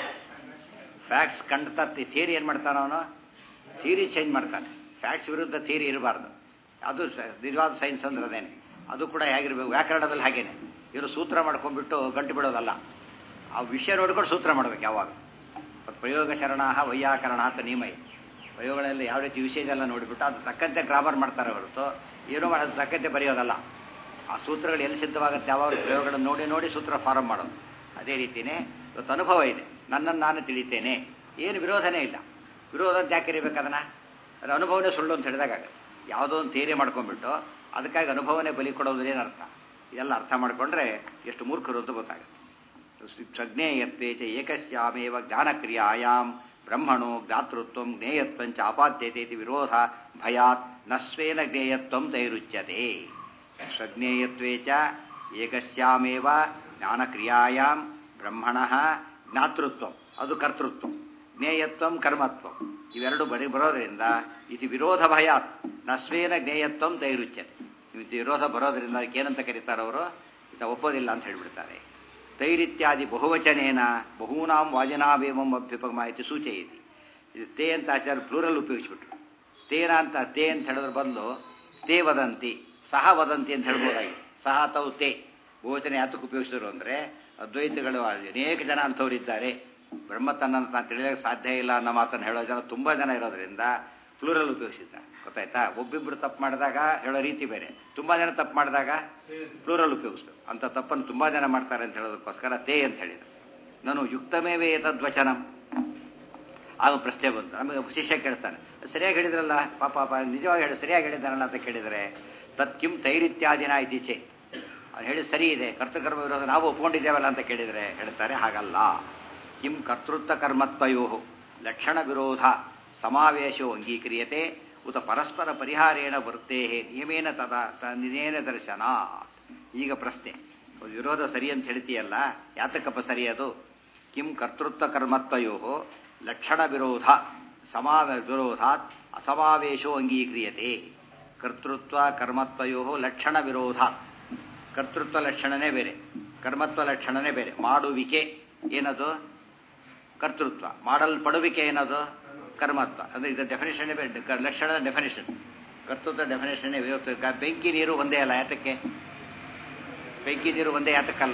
ಫ್ಯಾಕ್ಟ್ಸ್ ಕಂಡು ತತ್ತಿ ಥಿಯರಿ ಏನು ಮಾಡ್ತಾನೆ ಅವನು ಥಿಯರಿ ಚೇಂಜ್ ಮಾಡ್ತಾನೆ ಫ್ಯಾಕ್ಟ್ಸ್ ವಿರುದ್ಧ ಥಿಯರಿ ಇರಬಾರ್ದು ಅದು ನಿಜವಾದ ಸೈನ್ಸ್ ಅಂದ್ರೆ ಅದೇನೆ ಅದು ಕೂಡ ಹೇಗಿರಬೇಕು ವ್ಯಾಕರಣದಲ್ಲಿ ಹಾಗೇನೆ ಇವರು ಸೂತ್ರ ಮಾಡ್ಕೊಂಡ್ಬಿಟ್ಟು ಗಂಟು ಬಿಡೋದಲ್ಲ ಆ ವಿಷಯ ನೋಡ್ಕೊಂಡು ಸೂತ್ರ ಮಾಡ್ಬೇಕು ಯಾವಾಗ ಪ್ರಯೋಗ ಶರಣ ವೈಯಾಕರಣ ಅಂತ ನಿಯಮ ಇದೆ ಪ್ರಯೋಗಗಳಲ್ಲಿ ಯಾವ ರೀತಿ ವಿಷಯ ಇದೆಲ್ಲ ನೋಡಿಬಿಟ್ಟು ಅದು ತಕ್ಕಂತೆ ಗ್ರಾಮರ್ ಮಾಡ್ತಾರೆ ಹೊರತು ಏನೋ ಮಾಡೋದು ತಕ್ಕಂತೆ ಬರೆಯೋದಲ್ಲ ಆ ಸೂತ್ರಗಳು ಎಲ್ಲಿ ಸಿದ್ಧವಾಗುತ್ತೆ ಯಾವಾಗ ಪ್ರಯೋಗಗಳನ್ನು ನೋಡಿ ನೋಡಿ ಸೂತ್ರ ಫಾರಮ್ ಮಾಡೋದು ಅದೇ ರೀತಿಯೇ ಇವತ್ತು ಅನುಭವ ಇದೆ ನನ್ನನ್ನು ನಾನು ತಿಳಿತೇನೆ ಏನು ವಿರೋಧನೇ ಇಲ್ಲ ವಿರೋಧ ಅಂತ ಯಾಕೆ ಇರಬೇಕದನ್ನ ಅದು ಅನುಭವನೇ ಸುಳ್ಳು ಅಂತ ಹೇಳಿದಾಗತ್ತೆ ಯಾವುದೋ ಒಂದು ಥೇರಿ ಮಾಡ್ಕೊಂಡ್ಬಿಟ್ಟು ಅದಕ್ಕಾಗಿ ಅನುಭವನೇ ಬಲಿ ಕೊಡೋದು ಏನರ್ಥ ಇದೆಲ್ಲ ಅರ್ಥ ಮಾಡಿಕೊಂಡ್ರೆ ಎಷ್ಟು ಮೂರ್ಖರು ಅಂತ ಗೊತ್ತಾಗುತ್ತೆ ಸಜ್ಞೇಯತ್ವೇಚ ಏಕಸ್ಯಾಮೇವ ಜ್ಞಾನಕ್ರಿಯಾಯಾಮ್ ಬ್ರಹ್ಮಣೋ ಜ್ಞಾತೃತ್ವ ಜ್ಞೇಯತ್ವಂಚ ಆಪಾದ್ಯತೆ ಇತಿ ವಿರೋಧ ಭಯಾತ್ ನಸ್ವೇನ ಜ್ಞೇಯತ್ವಂ ತೈರುಚ್ಯತೆ ಸ್ವಜ್ಞೇಯತ್ವೇ ಚ ಏಕಸ್ಯಾಮೇವ ಜ್ಞಾನಕ್ರಿಯಾಯಾಮ್ ಬ್ರಹ್ಮಣ ಜ್ಞಾತೃತ್ವ ಅದು ಕರ್ತೃತ್ವ ಜ್ಞೇಯತ್ವಂ ಕರ್ಮತ್ವ ಇವೆರಡು ಬರೀ ಬರೋದ್ರಿಂದ ಇದು ವಿರೋಧ ಭಯಾತ್ ನಸ್ವೇನ ಜ್ಞೇಯತ್ವಂ ತೈರುಚ್ಯತೆ ಇದು ವಿರೋಧ ಬರೋದ್ರಿಂದ ಅದಕ್ಕೆ ಏನಂತ ಕರೀತಾರೆ ಅವರು ಇದು ಒಪ್ಪೋದಿಲ್ಲ ಅಂತ ಹೇಳಿಬಿಡ್ತಾರೆ ತೈರಿತ್ಯಾದಿ ಬಹುವಚನೇನ ಬಹೂನಾಂ ವಾಜನಾವೇಮಂ ಅಭ್ಯುಪಮ ಇತಿ ಸೂಚಯತಿ ಇದು ತೇ ಅಂತ ಆಚಾರ್ಯ ಪ್ಲೂರಲ್ ಉಪಯೋಗಿಸ್ಬಿಟ್ರು ತೇನ ಅಂತ ತೇ ಅಂತ ಹೇಳಿದ್ರ ಬದಲು ತೇ ವದಂತಿ ಸಹ ವದಂತಿ ಅಂತ ಹೇಳ್ಬೋದಾಗಿದೆ ಸಹ ತೌ ತೇ ಬಹುವಚನ ಯಾತಕ್ಕೆ ಉಪಯೋಗಿಸಿದ್ರು ಅಂದರೆ ಅದ್ವೈತಗಳು ಅನೇಕ ಜನ ಅಂಥವರಿದ್ದಾರೆ ಬ್ರಹ್ಮ ತನ್ನನ್ನು ತಾನು ತಿಳಿಯೋಕ್ಕೆ ಸಾಧ್ಯ ಇಲ್ಲ ಅನ್ನೋ ಮಾತನ್ನು ಹೇಳೋ ಜನ ತುಂಬ ಜನ ಇರೋದ್ರಿಂದ ಪ್ಲೂರಲ್ ಉಪಯೋಗಿಸಿದ್ದಾರೆ ಗೊತ್ತಾಯ್ತಾ ಒಬ್ಬಿಬ್ಬರು ತಪ್ಪು ಮಾಡಿದಾಗ ಹೇಳೋ ರೀತಿ ಬೇರೆ ತುಂಬ ಜನ ತಪ್ಪು ಮಾಡಿದಾಗ ಪ್ಲೂರಲ್ ಉಪಯೋಗಿಸ್ಬೇಕು ಅಂಥ ತಪ್ಪನ್ನು ತುಂಬ ಜನ ಮಾಡ್ತಾರೆ ಅಂತ ಹೇಳೋದಕ್ಕೋಸ್ಕರ ತೇ ಅಂತ ಹೇಳಿದ್ರು ನಾನು ಯುಕ್ತಮೇವೇ ತದ್ವಚನಂ ಆಗ ಪ್ರಶ್ನೆ ಬಂತು ನಮಗೆ ಶಿಷ್ಯ ಕೇಳ್ತಾನೆ ಸರಿಯಾಗಿ ಹೇಳಿದ್ರಲ್ಲ ಪಾಪ ಪಾಪ ನಿಜವಾಗಿ ಹೇಳಿ ಸರಿಯಾಗಿ ಹೇಳಿದ್ದಾನಲ್ಲ ಅಂತ ಕೇಳಿದರೆ ತತ್ ಕಿಂ ತೈರಿತ್ಯಾದಿನ ಇತ್ತೀಚೆ ಅವ್ನು ಹೇಳಿ ಸರಿ ಇದೆ ಕರ್ತೃಕರ್ಮ ವಿರೋಧ ನಾವು ಒಪ್ಕೊಂಡಿದ್ದೇವಲ್ಲ ಅಂತ ಕೇಳಿದರೆ ಹೇಳ್ತಾರೆ ಹಾಗಲ್ಲ ಕಿಂ ಕರ್ತೃತ್ವ ಕರ್ಮತ್ವಯೋ ಲಕ್ಷಣ ವಿರೋಧ ಸಮಾವೇಶೋ ಅಂಗೀಕ್ರಿಯತೆ ಉತ ಪರಸ್ಪರ ಪರಿಹಾರೇಣ ವೃತ್ತೇ ನಿಯಮೇನ ತದಾ ನಿನೇನ ದರ್ಶನ ಈಗ ಪ್ರಶ್ನೆ ವಿರೋಧ ಸರಿ ಅಂತ ಹೇಳ್ತೀಯಲ್ಲ ಯಾತಕ್ಕಪ್ಪ ಸರಿ ಅದು ಕಿಂ ಕರ್ತೃತ್ವ ಕರ್ಮತ್ವಯೋ ಲಕ್ಷಣ ವಿರೋಧ ಸಮಾವ ವಿರೋಧಾತ್ ಅಸಮಾವೇಶೋ ಅಂಗೀಕ್ರಿಯತೆ ಕರ್ತೃತ್ವ ಕರ್ಮತ್ವಯೋ ಲಕ್ಷಣ ವಿರೋಧ ಕರ್ತೃತ್ವ ಲಕ್ಷಣನೇ ಬೇರೆ ಕರ್ಮತ್ವ ಲಕ್ಷಣನೇ ಬೇರೆ ಮಾಡುವಿಕೆ ಏನದು ಕರ್ತೃತ್ವ ಮಾಡಲ್ಪಡುವಿಕೆ ಏನದು ಕರ್ಮತ್ವ ಅಂದರೆ ಇದು ಡೆಫಿನೇಷನ್ನೇ ಬೇರೆ ಲಕ್ಷಣದ ಡೆಫಿನೇಷನ್ ಕರ್ತೃತ್ವ ಡೆಫಿನೇಷನ್ನೇ ಬೆಂಕಿ ನೀರು ಒಂದೇ ಅಲ್ಲ ಯಾತಕ್ಕೆ ಬೆಂಕಿ ನೀರು ಒಂದೇ ಯಾತಕ್ಕಲ್ಲ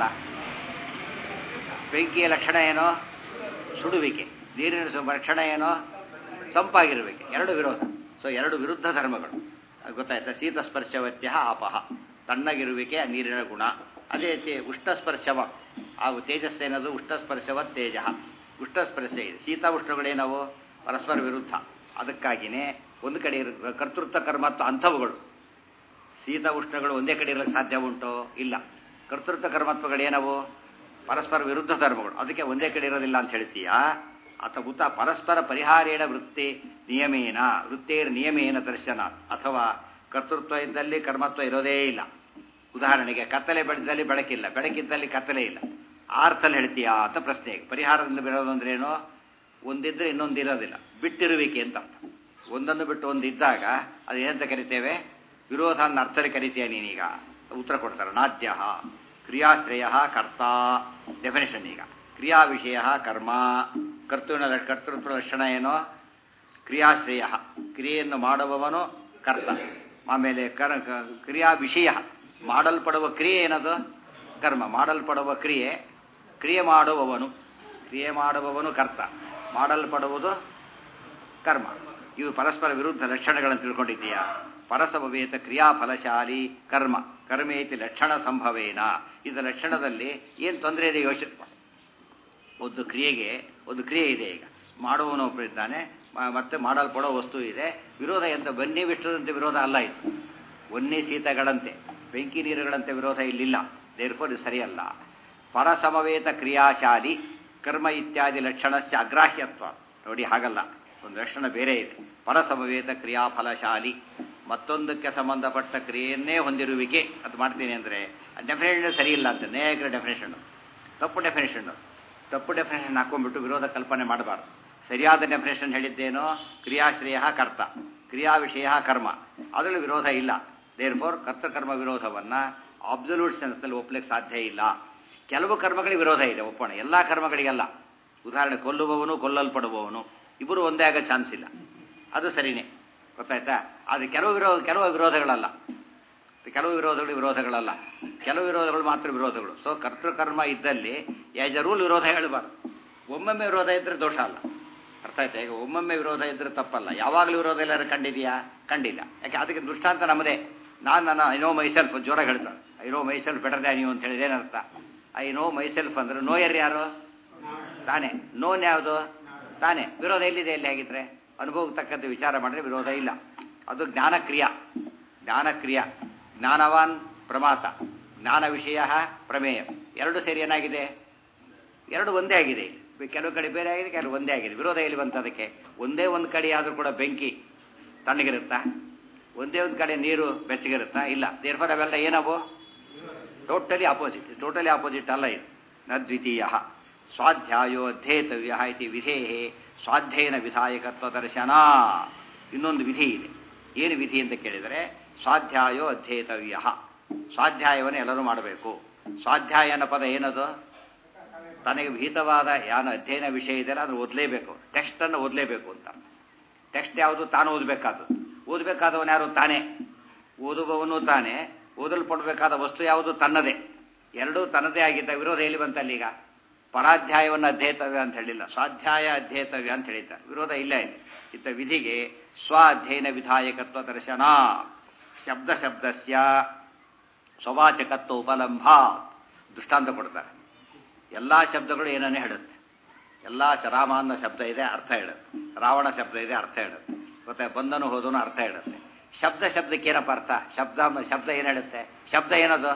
ಬೆಂಕಿಯ ಲಕ್ಷಣ ಏನೋ ಸುಡುವಿಕೆ ನೀರಿನ ಲಕ್ಷಣ ಏನೋ ತಂಪಾಗಿರಬೇಕು ಎರಡು ವಿರೋಧ ಸೊ ಎರಡು ವಿರುದ್ಧ ಧರ್ಮಗಳು ಗೊತ್ತಾಯ್ತಾ ಶೀತಸ್ಪರ್ಶವತ್ಯ ಆಪಹ ತಣ್ಣಗಿರುವಿಕೆ ನೀರಿನ ಗುಣ ಅದೇ ರೀತಿ ಉಷ್ಣಸ್ಪರ್ಶವ ಆ ತೇಜಸ್ಸೇನದು ಉಷ್ಣಸ್ಪರ್ಶವ ತೇಜ ಉಷ್ಣಸ್ಪರ್ಶ ಇದೆ ಶೀತ ಉಷ್ಣಗಳೇನವು ಪರಸ್ಪರ ವಿರುದ್ಧ ಅದಕ್ಕಾಗಿಯೇ ಒಂದು ಕಡೆ ಕರ್ತೃತ್ವ ಕರ್ಮತ್ವ ಅಂಥವುಗಳು ಶೀತ ಉಷ್ಣಗಳು ಒಂದೇ ಕಡೆ ಇರಲಿಕ್ಕೆ ಸಾಧ್ಯ ಉಂಟು ಇಲ್ಲ ಕರ್ತೃತ್ವ ಕರ್ಮತ್ವಗಳು ಏನವು ಪರಸ್ಪರ ವಿರುದ್ಧ ಧರ್ಮಗಳು ಅದಕ್ಕೆ ಒಂದೇ ಕಡೆ ಇರೋದಿಲ್ಲ ಅಂತ ಹೇಳ್ತೀಯಾ ಅಥವಾ ಉತ್ತ ಪರಸ್ಪರ ಪರಿಹಾರೇಣ ವೃತ್ತಿ ನಿಯಮೇನ ವೃತ್ತೇರ್ ನಿಯಮೇನ ದರ್ಶನ ಅಥವಾ ಕರ್ತೃತ್ವ ಇದ್ದಲ್ಲಿ ಕರ್ಮತ್ವ ಇರೋದೇ ಇಲ್ಲ ಉದಾಹರಣೆಗೆ ಕತ್ತಲೆ ಬೆಳೆದಲ್ಲಿ ಬೆಳಕಿಲ್ಲ ಬೆಳಕಿದ್ದಲ್ಲಿ ಕತ್ತಲೆ ಇಲ್ಲ ಆರ್ಥಲ್ಲಿ ಹೇಳ್ತೀಯಾ ಅಂತ ಪ್ರಶ್ನೆ ಪರಿಹಾರದಿಂದ ಬಿಡೋದು ಅಂದ್ರೆ ಏನು ಒಂದಿದ್ರೆ ಇನ್ನೊಂದು ಇರೋದಿಲ್ಲ ಬಿಟ್ಟಿರುವಿಕೆ ಅಂತ ಅರ್ಥ ಒಂದನ್ನು ಬಿಟ್ಟು ಒಂದು ಇದ್ದಾಗ ಅದು ಏನಂತ ಕರಿತೇವೆ ವಿರೋಧ ಅನ್ನ ಅರ್ಥದಲ್ಲಿ ಕರಿತೀಯ ನೀನೀಗ ಉತ್ತರ ಕೊಡ್ತಾರೆ ನಾದ್ಯ ಕ್ರಿಯಾಶ್ರಯ ಕರ್ತ ಡೆಫಿನೇಷನ್ ಈಗ ಕ್ರಿಯಾ ವಿಷಯ ಕರ್ಮ ಕರ್ತೃನ ಕರ್ತೃತ್ವ ಲಕ್ಷಣ ಏನೋ ಕ್ರಿಯಾಶ್ರಯ ಕ್ರಿಯೆಯನ್ನು ಮಾಡುವವನು ಕರ್ತ ಆಮೇಲೆ ಕರ್ ಕ್ರಿಯಾ ವಿಷಯ ಮಾಡಲ್ಪಡುವ ಕ್ರಿಯೆ ಏನದು ಕರ್ಮ ಮಾಡಲ್ಪಡುವ ಕ್ರಿಯೆ ಕ್ರಿಯೆ ಮಾಡುವವನು ಕ್ರಿಯೆ ಮಾಡುವವನು ಕರ್ತ ಮಾಡಲ್ಪಡುವುದು ಕರ್ಮ ಇವು ಪರಸ್ಪರ ವಿರುದ್ಧ ಲಕ್ಷಣಗಳನ್ನು ತಿಳ್ಕೊಂಡಿದ್ದೀಯಾ ಪರಸಭವೇತ ಕ್ರಿಯಾಫಲಶಾಲಿ ಕರ್ಮ ಕರ್ಮೇತಿ ಲಕ್ಷಣ ಸಂಭವೇನ ಇದು ಲಕ್ಷಣದಲ್ಲಿ ಏನು ತೊಂದರೆ ಇದೆ ಯೋಚನೆ ಮಾಡು. ಒಂದು ಕ್ರಿಯೆಗೆ ಒಂದು ಕ್ರಿಯೆ ಇದೆ ಈಗ ಮಾಡುವವನು ಒಬ್ಬರಿದ್ದಾನೆ ಮ- ಮತ್ತೆ ಮಾಡಲ್ಪಡೋ ವಸ್ತು ಇದೆ ವಿರೋಧ ಎಂತ ಬನ್ನಿ ವಿಷ್ಣುದಂತೆ ವಿರೋಧ ಅಲ್ಲ ಇದು ಒನ್ನಿ ಶೀತಗಳಂತೆ ಬೆಂಕಿ ನೀರುಗಳಂತೆ ವಿರೋಧ ಇಲ್ಲಿಲ್ಲ ದೇರ್ಫೋರ್ ಇದು ಸರಿಯಲ್ಲ ಪರಸಮವೇತ ಕ್ರಿಯಾಶಾಲಿ ಕರ್ಮ ಇತ್ಯಾದಿ ಲಕ್ಷಣಸ್ಯ ಅಗ್ರಾಹ್ಯತ್ವ ನೋಡಿ ಹಾಗಲ್ಲ ಒಂದು ಲಕ್ಷಣ ಬೇರೆ ಇದೆ ಪರಸಮವೇತ ಕ್ರಿಯಾಫಲಶಾಲಿ ಮತ್ತೊಂದಕ್ಕೆ ಸಂಬಂಧಪಟ್ಟ ಕ್ರಿಯೆಯನ್ನೇ ಹೊಂದಿರುವಿಕೆ ಅದು ಮಾಡ್ತೀನಿ ಅಂದರೆ ಡೆಫಿನೇಷನ್ ಸರಿ ಇಲ್ಲ ಅಂತ ನೇಗ್ರ ಡೆಫಿನೇಷನ್ ತಪ್ಪು ಡೆಫಿನೇಷನ್ ತಪ್ಪು ಡೆಫಿನೇಷನ್ ಹಾಕೊಂಡ್ಬಿಟ್ಟು ವಿರೋಧ ಕಲ್ಪನೆ ಮಾಡಬಾರ್ದು ಸರಿಯಾದ ಡೆಫಿನೇಷನ್ ಹೇಳಿದ್ದೇನೋ ಕ್ರಿಯಾಶ್ರಯ ಕರ್ತ ಕ್ರಿಯಾ ವಿಷಯ ಕರ್ಮ ಅದರಲ್ಲಿ ವಿರೋಧ ಇಲ್ಲ ದೇರ್ ಫೋರ್ ಕರ್ತಕರ್ಮ ವಿರೋಧವನ್ನು ಅಬ್ಸಲ್ಯೂಟ್ ಸೆನ್ಸ್ನಲ್ಲಿ ಒಪ್ಪಲಿಕ್ಕೆ ಸಾಧ್ಯ ಇಲ್ಲ ಕೆಲವು ಕರ್ಮಗಳಿಗೆ ವಿರೋಧ ಇದೆ ಒಪ್ಪೋಣ ಎಲ್ಲ ಕರ್ಮಗಳಿಗೆಲ್ಲ ಉದಾಹರಣೆ ಕೊಲ್ಲುವವನು ಕೊಲ್ಲಲ್ಪಡುವವನು ಇಬ್ಬರು ಒಂದೇ ಆಗೋ ಚಾನ್ಸ್ ಇಲ್ಲ ಅದು ಸರಿನೇ ಗೊತ್ತಾಯ್ತಾ ಆದರೆ ಕೆಲವು ವಿರೋಧ ಕೆಲವು ವಿರೋಧಗಳಲ್ಲ ಕೆಲವು ವಿರೋಧಗಳು ವಿರೋಧಗಳಲ್ಲ ಕೆಲವು ವಿರೋಧಗಳು ಮಾತ್ರ ವಿರೋಧಗಳು ಸೊ ಕರ್ತೃಕರ್ಮ ಇದ್ದಲ್ಲಿ ಯಾಸ್ ರೂಲ್ ವಿರೋಧ ಹೇಳಬಾರ್ದು ಒಮ್ಮೊಮ್ಮೆ ವಿರೋಧ ಇದ್ರೆ ದೋಷ ಅಲ್ಲ ಅರ್ಥ ಆಯ್ತಾ ಈಗ ಒಮ್ಮೊಮ್ಮೆ ವಿರೋಧ ಇದ್ರೆ ತಪ್ಪಲ್ಲ ಯಾವಾಗಲೂ ವಿರೋಧ ಎಲ್ಲರೂ ಕಂಡಿದೆಯಾ ಕಂಡಿಲ್ಲ ಯಾಕೆ ಅದಕ್ಕೆ ದೃಷ್ಟಾಂತ ನಮ್ಮದೇ ನಾನು ನನ್ನ ಐ ನೋ ಮೈಸೆಲ್ಫ್ ಜೋರಾಗಿ ಹೇಳ್ತಾನೆ I know myself better than you ಅಂತ ಹೇಳಿದ್ರೆ ಏನರ್ಥ ಐ ನೋ ಮೈಸೆಲ್ಫ್ ಅಂದ್ರೆ ನೋಯರ್ ಯಾರು ತಾನೇ ನೋನ್ ಯಾವುದು ತಾನೇ ವಿರೋಧ ಎಲ್ಲಿದೆ ಎಲ್ಲಿ ಆಗಿದ್ರೆ ಅನುಭವಕ್ಕೆ ತಕ್ಕಂತೆ ವಿಚಾರ ಮಾಡಿದ್ರೆ ವಿರೋಧ ಇಲ್ಲ ಅದು ಜ್ಞಾನಕ್ರಿಯಾ ಜ್ಞಾನಕ್ರಿಯಾ ಜ್ಞಾನವಾನ್ ಪ್ರಮಾತ ಜ್ಞಾನ ವಿಷಯ ಪ್ರಮೇಯ ಎರಡು ಸೇರಿ ಏನಾಗಿದೆ ಎರಡು ಒಂದೇ ಆಗಿದೆ ಕೆಲವು ಕಡೆ ಬೇರೆ ಆಗಿದೆ ಕೆಲವು ಒಂದೇ ಆಗಿದೆ ವಿರೋಧ ಎಲ್ಲಿ ಬಂತು ಅದಕ್ಕೆ ಒಂದೇ ಒಂದು ಕಡೆ ಆದರೂ ಕೂಡ ಬೆಂಕಿ ತಣ್ಣಗಿರುತ್ತಾ ಒಂದೇ ಒಂದು ಕಡೆ ನೀರು ಬೆಚ್ಚಗಿರುತ್ತಾ ಇಲ್ಲ ದೇರ್ಫರ್ ಅವೆಲ್ಲ ಏನವು ಟೋಟಲಿ ಆಪೋಸಿಟ್ ಟೋಟಲಿ ಆಪೋಸಿಟ್ ಅಲ್ಲ ಇದು ನ ದ್ವಿತೀಯ ಸ್ವಾಧ್ಯಾಯೋ ಅಧ್ಯೇತವ್ಯ ಇತಿ ವಿಧೇ ಸ್ವಾಧ್ಯಯನ ವಿಧಾಯಕತ್ವ ದರ್ಶನ ಇನ್ನೊಂದು ವಿಧಿ ಇದೆ ಏನು ವಿಧಿ ಅಂತ ಕೇಳಿದರೆ ಸ್ವಾಧ್ಯಾಯೋ ಅಧ್ಯೇತವ್ಯ ಸ್ವಾಧ್ಯಾಯವನ್ನು ಎಲ್ಲರೂ ಮಾಡಬೇಕು ಸ್ವಾಧ್ಯಾಯ ಅನ್ನೋ ಪದ ಏನದು ತನಗೆ ವಿಹಿತವಾದ ಯಾನ ಅಧ್ಯಯನ ವಿಷಯ ಇದೆಯಲ್ಲ ಅದನ್ನು ಓದಲೇಬೇಕು ಟೆಕ್ಸ್ಟನ್ನು ಓದಲೇಬೇಕು ಅಂತ ಟೆಕ್ಸ್ಟ್ ಯಾವುದು ತಾನು ಓದಬೇಕಾದದ್ದು ಓದಬೇಕಾದವನು ಯಾರು ತಾನೇ ಓದುವವನು ತಾನೇ ಓದಲ್ಪಡಬೇಕಾದ ವಸ್ತು ಯಾವುದು ತನ್ನದೇ ಎರಡೂ ತನ್ನದೇ ಆಗಿದ್ದ ವಿರೋಧ ಎಲ್ಲಿ ಬಂತಲ್ಲ ಈಗ ಪರಾಧ್ಯಾಯವನ್ನು ಅಧ್ಯೇತವ್ಯ ಅಂತ ಹೇಳಿಲ್ಲ ಸ್ವಾಧ್ಯಾಯ ಅಧ್ಯೇತವ್ಯ ಅಂತ ಹೇಳಿದ್ದಾರೆ ವಿರೋಧ ಇಲ್ಲ ಇದೆ ಇತ್ತ ವಿಧಿಗೆ ಸ್ವ ಅಧ್ಯಯನ ವಿಧಾಯಕತ್ವ ದರ್ಶನ ಶಬ್ದ ಶಬ್ದಸ್ಯ ಸ್ವವಾಚಕತ್ವ ಉಪಲಂಭ ದೃಷ್ಟಾಂತ ಕೊಡ್ತಾರೆ ಎಲ್ಲ ಶಬ್ದಗಳು ಏನನ್ನೇ ಹೇಳುತ್ತೆ ಎಲ್ಲ ರಾಮ ಅನ್ನೋ ಶಬ್ದ ಇದೆ ಅರ್ಥ ಹೇಳುತ್ತೆ ರಾವಣ ಶಬ್ದ ಇದೆ ಅರ್ಥ ಹೇಳುತ್ತೆ ಮತ್ತೆ ಬಂದನು ಹೋದನು ಅರ್ಥ ಹೇಳುತ್ತೆ ಶಬ್ದ ಶಬ್ದಕ್ಕೆ ಏನಪ್ಪ ಅರ್ಥ ಶಬ್ದ ಶಬ್ದ ಏನು ಹೇಳುತ್ತೆ ಶಬ್ದ ಏನದು